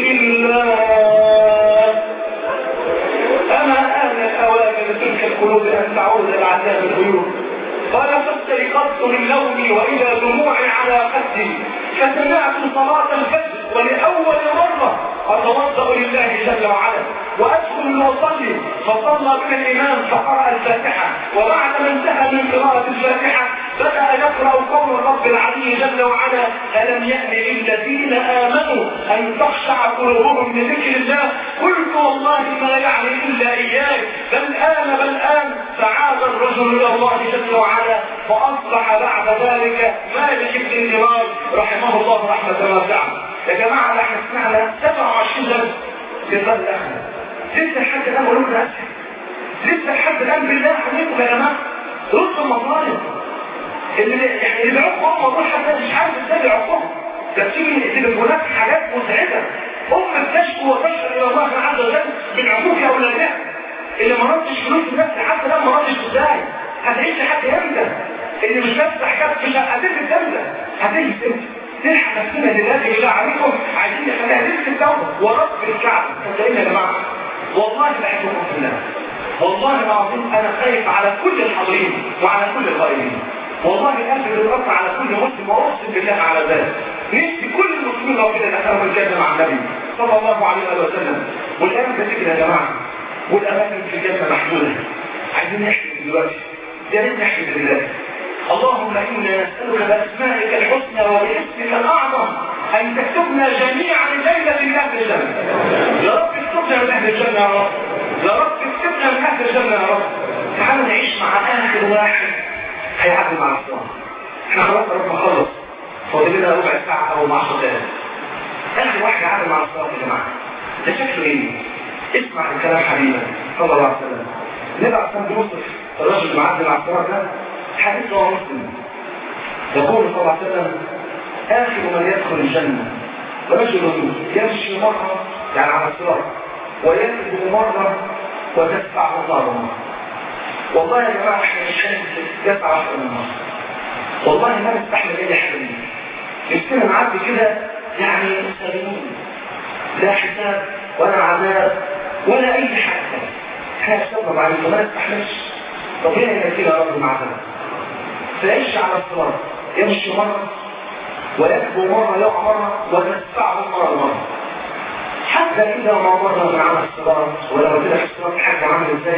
الله أما آن الأوان لتلك القلوب أن تعود العذاب الغيوب قال فاستيقظت من نومي وإلى دموعي على خدي فسمعت صلاة الفجر ولأول مرة أتوضأ لله جل وعلا وأدخل وأصلي فصلى بنا الإمام فقرأ الفاتحة وبعد ما انتهى من قراءة الفاتحة بدأ يقرأ قول الرب العلي جل وعلا ألم يأن للذين آمنوا أن تخشع قلوبهم لذكر الله قلت والله ما يعني إلا إياي بل آن بل آن فعاد الرجل إلى الله جل وعلا فأصبح بعد ذلك مالك بن دينار رحمه الله رحمة واسعة يا جماعة احنا سمعنا 27 درس في البلد الأخرى لسه لحد الآن قلوبنا أسهل لسه لحد الآن بالله عليكم يا جماعة رد المظالم اللي يعني اللي بيعقهم والله حتى مش عارف ازاي بيعقهم ده بتيجي تليفونات حاجات مزعجة أم بتشكو وتشكو إلى الله عز وجل من عقوق أولادها اللي ما ردش فلوس النفس حتى لما ما ردش ازاي هتعيش لحد امتى اللي مش نفسح كف مش هتجد امتى هتجد امتى نلحق نفسنا دلوقتي بالله عليكم عايزين نخليها لسه التوبه ورب الكعبه صدقوني يا جماعه والله بحبكم في الله والله العظيم انا خايف على كل الحاضرين وعلى كل القائمين والله القلب بيتقطع على كل مسلم واقسم بالله على ذلك نفسي كل المسلمين لو كده دخلوا الجنه مع النبي صلى الله عليه وسلم والان كده يا جماعه والاماكن في الجنه محدوده عايزين نحكي دلوقتي يا ريت نحكي دلوقتي اللهم انا نسالك باسمائك الحسنى وباسمك الاعظم ان تكتبنا جميعا الليله من اهل الجنه يا رب اكتبنا من اهل الجنه يا رب يا رب اكتبنا من اهل الجنه يا رب تعالوا نعيش مع اخر واحد هيعدي مع الصلاه احنا خلاص رب نخلص فاضل لنا ربع ساعه او 10 دقائق اخر واحد هيعدي مع الصلاه يا جماعه ده شكله ايه اسمع الكلام حبيبا صلى الله عليه وسلم النبي عليه الصلاه والسلام الرجل اللي معدي مع الصلاه ده حديث رواه مسلم يقول صلى الله عليه وسلم اخر من يدخل الجنه رجل يمشي مره يعني على الصراط ويكذب مره وتدفعه النار والله يا جماعه احنا مش يدفع اكثر من مره والله ما نستحمل اي حاجه منه نفسنا نعدي كده يعني سليمين لا حساب ولا عذاب ولا اي حاجه احنا نستغرب عليكم ما نستحملش ربنا يكفينا يا رب مع ذلك فيعيش على الصراط يمشي مرة ويكبو مرة يقع مرة وتدفعه مرة مرة حتى إذا ما مر من على الصراط ولو كده في الصراط حاجة عامل ازاي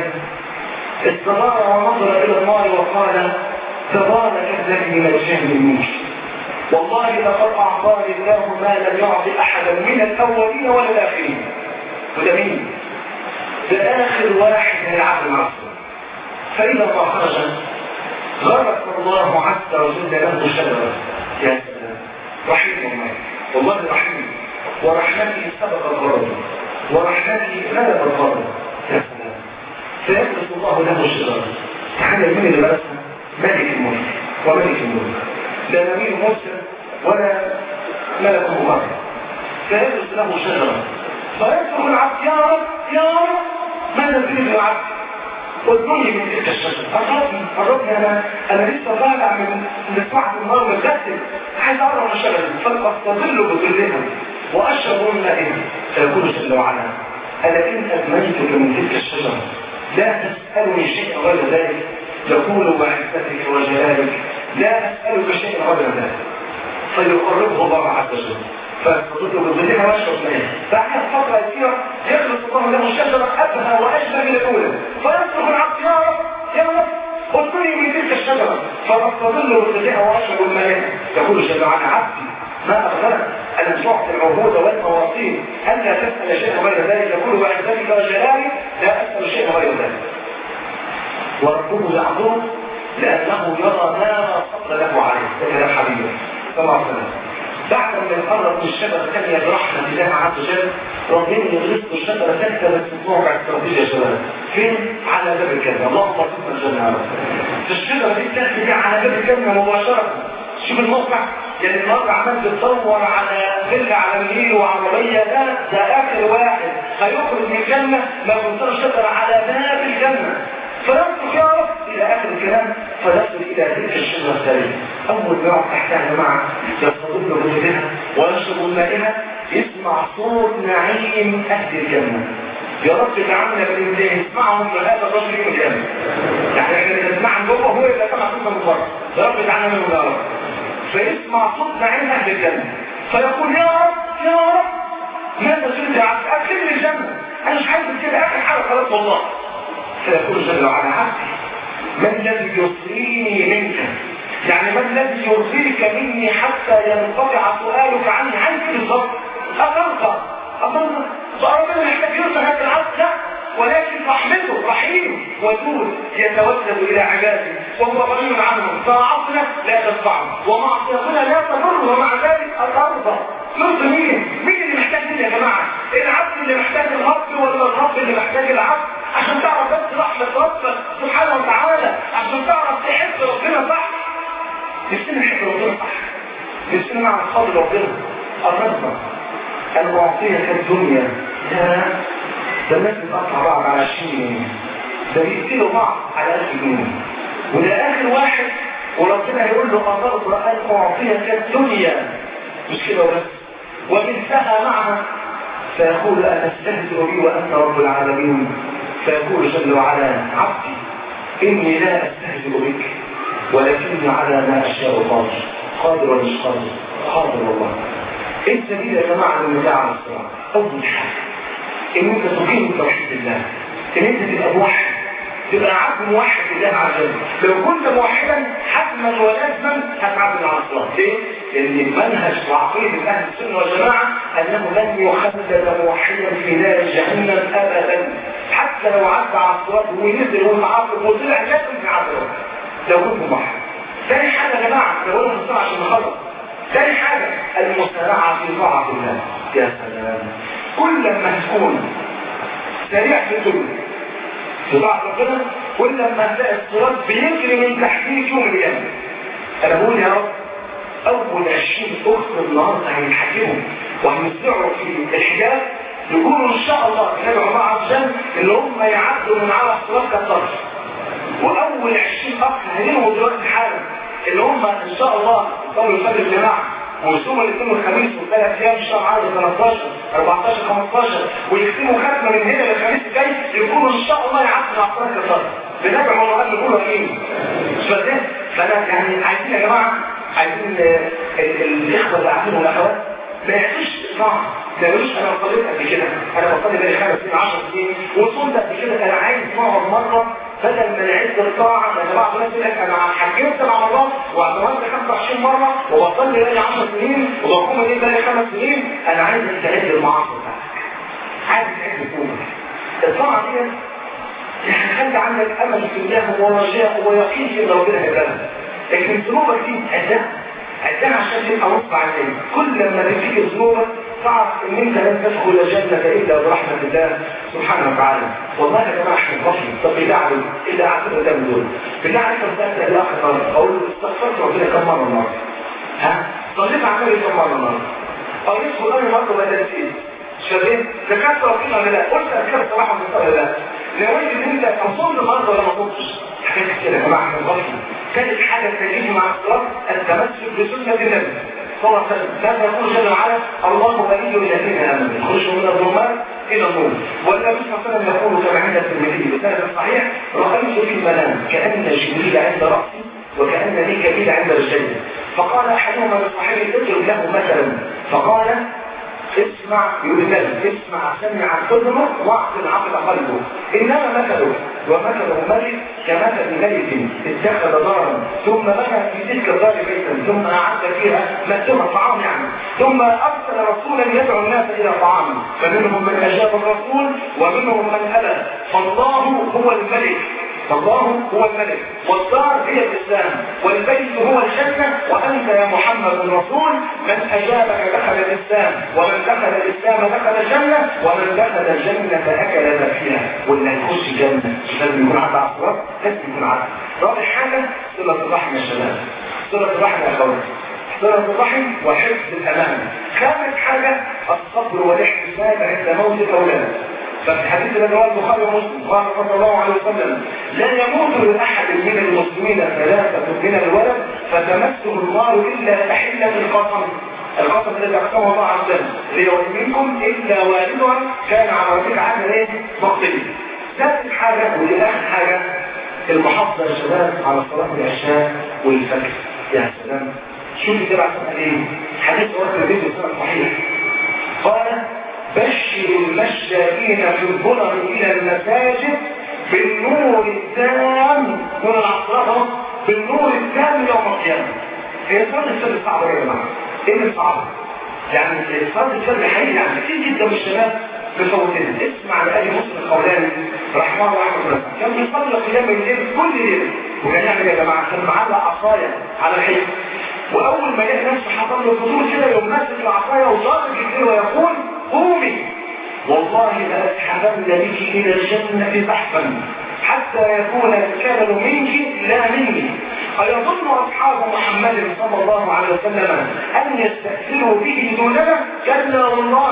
استمر ونظر إلى النار وقال تبارك الذي نجاني منك والله لقد أعطاني الله ما لم يعطي أحدا من الأولين ولا الآخرين وده مين؟ ده آخر واحد هيلعب مع الصراط فإذا ما خرج غرق الله عز وجل له شجرة يا سلام رحيم الله والله رحيم ورحمته سبق الغرض ورحمته غلب الغرض يا سلام فيدرس الله له شجرة تخيل مين اللي درسها ملك الملك وملك الملك لا نبي مرسل ولا ملك مبارك فيدرس له شجرة فيدخل العبد يا رب يا رب ماذا تريد العبد والدنيا من تلك الشجرة قربني قربني انا انا لسه طالع من نسمعت النهار متغسل عايز اقرب من الشجرة فاستظل بظلها واشرب من مائها فيقول جل وعلا انا ان ادمنتك من تلك الشجرة لا تسألني شيئا غير ذلك يقول وعزتك وجلالك لا اسألك شيئا غير ذلك فيقربه الله عز وجل فيستظل بظلها واشرب مائها بعد فترة يسيرة يخلص الله له شجرة أبهى وأشبه من الأولى فيصرخ العبد يا رب يا رب ادخلي من تلك الشجرة فأستظل بظلها وأشرب الماء يقول جل وعلا عبدي ما أغفرت أن تعطي العهود والمواصيل ألا تسأل شيئا غير ذلك يقول وعزتك وجلالي لا أسأل شيئا غير ذلك وربه يعظم لأنه يرى ما فضل له عليه ده كلام حبيبه صلى الله عليه وسلم بعد ما يقرب من الشجرة الثانية برحمة الله عز وجل ربنا يغلق الشجرة الثالثة بس في موقع استراتيجي يا شباب فين؟ على باب الجنة اللهم ارزقنا الجنة يا رب الشجرة دي الثالثة دي على باب الجنة مباشرة شوف الموقع يعني النهارده عمال بتدور على فيلا على النيل وعربية لا ده آخر واحد هيخرج من الجنة ما بيوصل الشجرة على باب الجنة فيصرخ يا رب إلى آخر الكلام فيصل إلى تلك الشجرة الثالثة أول ما يقع تحتها يا جماعة يستظل بوجهها ويشرب مائها يسمع صوت نعيم اهل الجنه يا رب اجعلنا من اللي يسمعهم هذا الرجل يوم القيامه يعني احنا بنسمع جوه هو اللي سمع صوتنا من بره يا رب اجعلنا منهم يا رب فيسمع صوت نعيم اهل الجنه فيقول يا رب يا رب ماذا جئت يا عبد ادخلني الجنه انا مش عايز كده اخر حاجه خلاص والله فيقول جل وعلا عبدي ما الذي يصريني منك يعني ما الذي يرضيك مني حتى ينقطع سؤالك عني عايز ايه بالظبط أترضى أترضى فربنا محتاج يرضى هذا العبد لا ولكن رحمته رحيم ودود يتوسل الى عباده وهو غني عنهم طاعتنا لا تنفعه ومعصيتنا لا تضر ومع ذلك اترضى ترضى مين؟ مين اللي محتاج مين يا جماعه؟ العبد اللي محتاج الرب ولا الرب اللي محتاج العبد؟ عشان تعرف بس رحمه ربك سبحانه وتعالى عشان تعرف تحب ربنا صح نفسنا نحب ربنا صح نفسنا مع اصحاب ربنا الرضا المعطيه الدنيا لا ده الناس بتقطع بعض على 20 جنيه ده بيقتلوا بعض على 1000 جنيه وده اخر واحد وربنا يقول له قدرت ان اعطيك الدنيا مش كده وبس ومثلها معها فيقول أتستهزئ بي وأنت رب العالمين فيقول جل وعلا عبدي إني لا أستهزئ بك ولكني على ما أشاء قادر قادر ولا مش قادر قادر والله إيه السبيل يا جماعة للنجاة على الصراط أول حاجة ان انت تقيم توحيد الله ان انت تبقى موحد تبقى عبد موحد لله عز وجل لو كنت موحدا حتما ولازما هتعبد على الصلاه ليه؟ لان المنهج وعقيده اهل السنه والجماعه انه لن يخلد موحدا في نار جهنم ابدا حتى لو عدى على الصلاه ونزل وتعاقب وطلع لازم يعبد لو كنت موحد ثاني حاجه يا جماعه لو انا مستمع عشان نخلص ثاني حاجه المسارعه في طاعه الله يا سلام كل ما تكون سريع في الدنيا في بعض ربنا كل ما تلاقي الصراط بيجري من تحتيك يوم القيامه انا بقول يا رب اول 20 اخت النهارده هيتحكموا وهيسرعوا في الحجاب يقولوا ان شاء الله ندعو الله عز وجل ان هم يعدوا من على الصراط كالطرف واول 20 اخ هينهوا دلوقتي حالا اللي هم ان شاء الله يصلوا الفجر الجماعه ويصوموا الاثنين والخميس وثلاث ايام شهر عدد 13 14 15 ويختموا ختمه من هنا للخميس الجاي يكونوا ان شاء الله يعدوا مع صلاه الفجر بندعو الله ان نقول ايه مش فاهم فانا يعني عايزين يا جماعه عايزين الاخوه اللي قاعدين والاخوات ما يحسوش صعب ما يقولوش انا صليت قبل كده انا بصلي بقالي خمس سنين 10 سنين وصلت قبل كده انا عايز نقعد مره بدل ما نعد الطاعه يا جماعه الناس يقول لك انا حجمت مع الله واعتمرت 25 مره وبصلي بقالي 10 سنين وبقوم الليل بقالي خمس سنين انا عايز تعد المعاصي بتاعتك عايز تعد فوقك الطاعه دي تخلي عندك امل في الله ورجاء ويقين في ربنا هيبقى لكن ذنوبك دي عدها عدها عشان تبقى نصب عليك كل ما تفتكر ذنوبك تعرف ان انت لن تدخل الجنة الا برحمة الله سبحانه وتعالى والله يا جماعة احنا غفل طب بالله عليك الا قاعدين قدام دول بالله عليك بسألت الاخ مرة اقول له استغفرت ربنا كم مرة النهارده ها صليت على النبي كم مرة النهارده قريت قرآن مرة ولا نسيت شباب ذكرت ربنا ولا لا قلت اذكار صباحا من ولا لا نويت ان انت تصوم النهارده ولا ما تصومش حاجات كتير يا جماعه احنا غفل كانت حاجه تجيب مع الصلاه التمسك بسنه النبي صلى الله عليه وسلم ماذا يقول جل وعلا الله ولي الذين امنوا يخرجوا من الظلمات الى النور والنبي صلى الله عليه وسلم يقول كما عند الترمذي بسند صحيح رايت في المنام كان جبريل عند راسي وكان ميكائيل عند رجلي فقال احدهما لصاحبه اضرب له مثلا فقال اسمع يقول اسمع سمع الصدمة واعقل عقل قلبه انما مثله ومثله ملك كمثل ملك اتخذ دارا ثم بنى في تلك الدار بيتا ثم اعد فيها مدها طعام يعني ثم ارسل رسولا يدعو الناس الى طعام فمنهم من اجاب الرسول ومنهم من ابى فالله هو الملك فالله هو الملك والدار هي الإسلام والبيت هو الجنة وأنت يا محمد الرسول من أجابك دخل الإسلام ومن دخل الإسلام دخل الجنة ومن دخل الجنة أكل فيها واللي هيخش الجنة مش لازم يكون عبد عصرات لازم يكون عبد رابع حاجة صلة الرحم يا شباب صلة الرحم يا أخوات صلة الرحم وحفظ الأمان خامس حاجة الصبر والاحتساب عند موت الأولاد ففي حديث الذي رواه البخاري ومسلم قال صلى الله عليه وسلم لا يموت لاحد من المسلمين ثلاثه من الولد فتمسه النار الا تحله القسم القصص الذي حكمه الله عز وجل اللي هو منكم الا والدها كان على ربك عامل ايه؟ مقتدي ثالث حاجه ودي اخر حاجه المحافظه يا شباب على صلاه العشاء والفجر يا سلام شوف كده بعد ايه؟ حديث ورد البيت بسنه صحيح قال بشر المشائين في الظلم الى المساجد بالنور التام من العصر بالنور التام يوم القيامه هي صلاه الفجر صعبه يا جماعه ايه اللي صعب؟ يعني صلاه الفجر حقيقي يعني كتير جدا من الشباب بفوتين اسمع لأبي مسلم القولاني رحمه الله رحمه الله كان بيصلي قيام الليل كل ليله وكان يعمل يا جماعه كان معلق عصايه على الحيط واول ما يلاقي نفسه حصل له فضول كده يقوم ماسك العصايه وضارب الجدير ويقول قومي والله لأسحبن بك إلى الجنة بحثا حتى يكون الكامل منك لا مني أيظن أصحاب محمد صلى الله عليه وسلم أن يستأثروا به دوننا كلا والله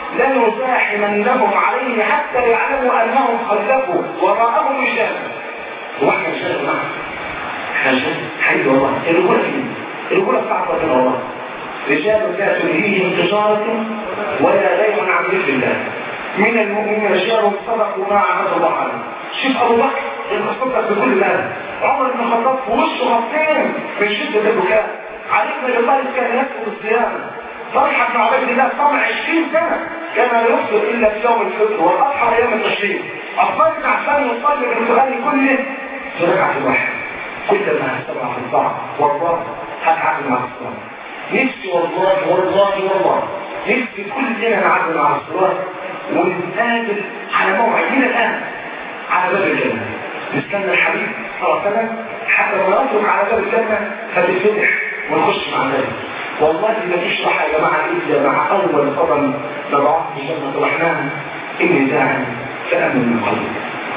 لنزاحمنهم عليه حتى يعلموا أنهم خلفوا وراءهم رجال واحنا رجال معه احنا رجال حي والله الرجولة فين الرجولة بتاعت ربنا والله رجال لا تلهيهم تجارة ولا بيع عن ذكر الله من المؤمنين رجال صدقوا ما عهد الله عليه شوف ابو بكر المصدق بكل مال عمر بن الخطاب في وشه غطين من شده البكاء علي بن ابي طالب كان يسقط الصيام طلحه بن عبيد الله طمع 20 سنه كان لا يفطر الا في يوم الفطر والاضحى ايام التشريق عثمان بن عفان يصلي بالقران كله في ركعه واحده كل ما سبع في الطاعه والله هتعامل مع الصلاه نفسي والله والله والله نفسي كل سنه نعدي مع الصلاه ونتقابل على موعدنا الان على باب الجنه نستنى الحبيب صلى الله عليه وسلم حتى لما نترك على باب الجنه فتتفتح ونخش مع النبي والله ما فيش راحه يا جماعه الا مع اول قدم نضعها في جنه الرحمن اني داعي فامن من قلبي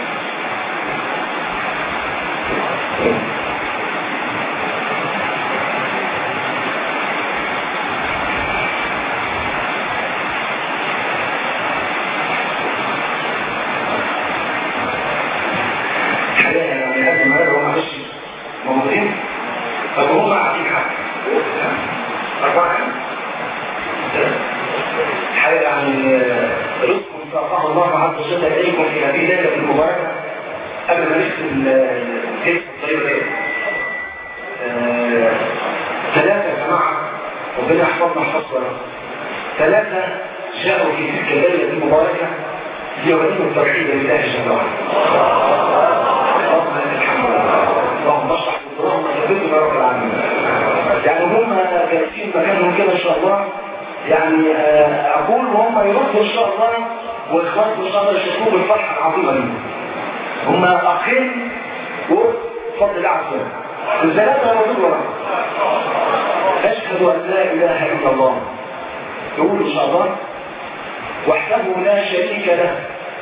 ثلاثة جاءوا في تلك الليلة المباركة يومين التوحيد لله جل وعلا. اللهم لك الحمد اللهم اشرح صدورهم وثبتهم يا رب العالمين. يعني هم جالسين مكانهم كده ان شاء الله يعني اقول وهم يردوا ان شاء الله واخواتهم ان شاء الله يشوفوا بالفرحه العظيمه دي. هم اخين وفضل الله عز وجل. الثلاثه موجود ورا. اشهد ان لا اله الا الله يقول إن شاء الله وحده لا شريك له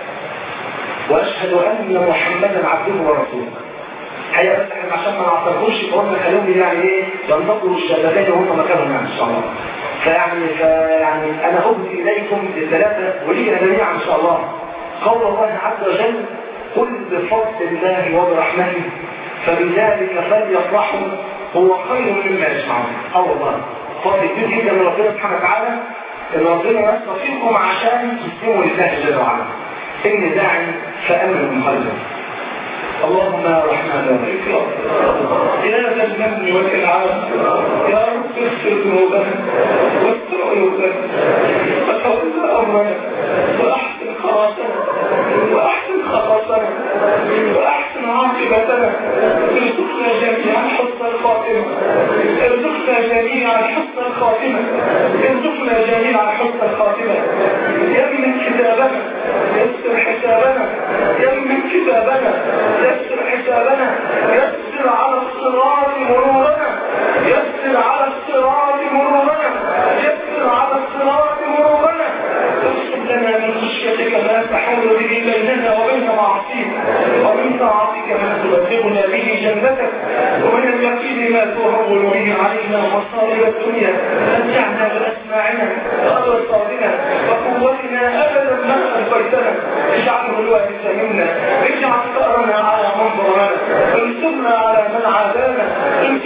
وأشهد أن محمدا عبده ورسوله هيا بس احنا عشان ما نعترفوش فهم خلوهم يعني ايه ينتقلوا الشهادتين وهم مكانهم يعني ان شاء الله فيعني فيعني انا اهدي اليكم الثلاثه ولينا جميعا ان شاء الله قول الله عز وجل قل بفضل الله وبرحمته فبذلك فليفرحوا هو خير مما يجمعون اه والله فضل كتير جدا من ربنا سبحانه وتعالى ان ربنا يستطيعكم عشان تسلموا لله جل وعلا اني داعي فامن من قلبك اللهم يا رحمن يا رحيم يا ذا المن والانعام يا رب اغفر ذنوبنا واستر عيوبنا وتولى امرنا واحسن خلاصنا واحسن خلاصنا واحسن عاقبتنا ارزقنا جميعا حسن الخاتمه ارزقنا جميعا حسن الخاتمه ارزقنا جميعا حسن الخاتمه يمن كتابنا يسر حسابنا يمن كتابنا يسر حسابنا يسر على الصراط مرورنا يسر على الصراط مرورنا يسر على الصراط مرورنا اقسم لنا من خشيتك ما تحول به بيننا وبين معصيك ومن طاعتك ما تبلغنا به جنتك ومن اليقين ما تهون به علينا مصائب الدنيا متعنا باسماعنا وابصارنا وقوتنا ابدا ما ابقيتنا اجعله الوارث منا اجعل ثارنا على من ظلمنا انصرنا على من عادانا انصرنا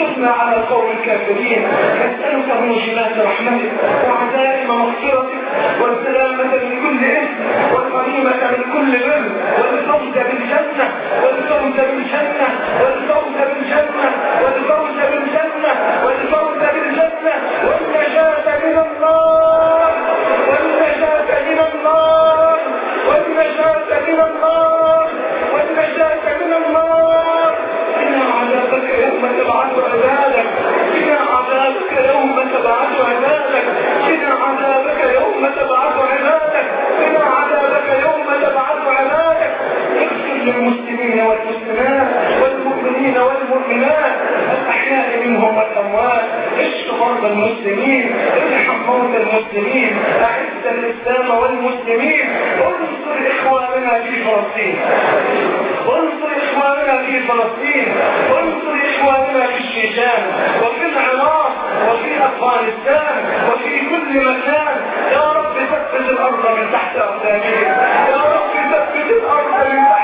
وانصرنا على القوم الكافرين نسألك موجبات رحمتك وعزائم مغفرتك والسلامة من كل إثم والغنيمة من كل بر والفوز بالجنة والفوز بالجنة والفوز بالجنة والفوز بالجنة والفوز بالجنة والنجاة من النار والنجاة من النار والنجاة من النار والنجاة من النار إن عذابك يوم تبعث عبادك إن عذابك يوم تبعث عبادك إن عذابك يوم تبعث عبادك إن عذابك يوم تبعث عبادك اغفر للمسلمين والمسلمات والمؤمنين والمؤمنات الأحياء منهم والأموات اشف مرضى المسلمين ارحم موتى المسلمين أعز الإسلام والمسلمين انصر إخواننا في فلسطين انصر إخواننا في فلسطين انصر إخواننا في الشيشان وفي العراق وفي أفغانستان وفي كل مكان يا رب ثبت الأرض من تحت أقدامهم يا رب ثبت الأرض من تحت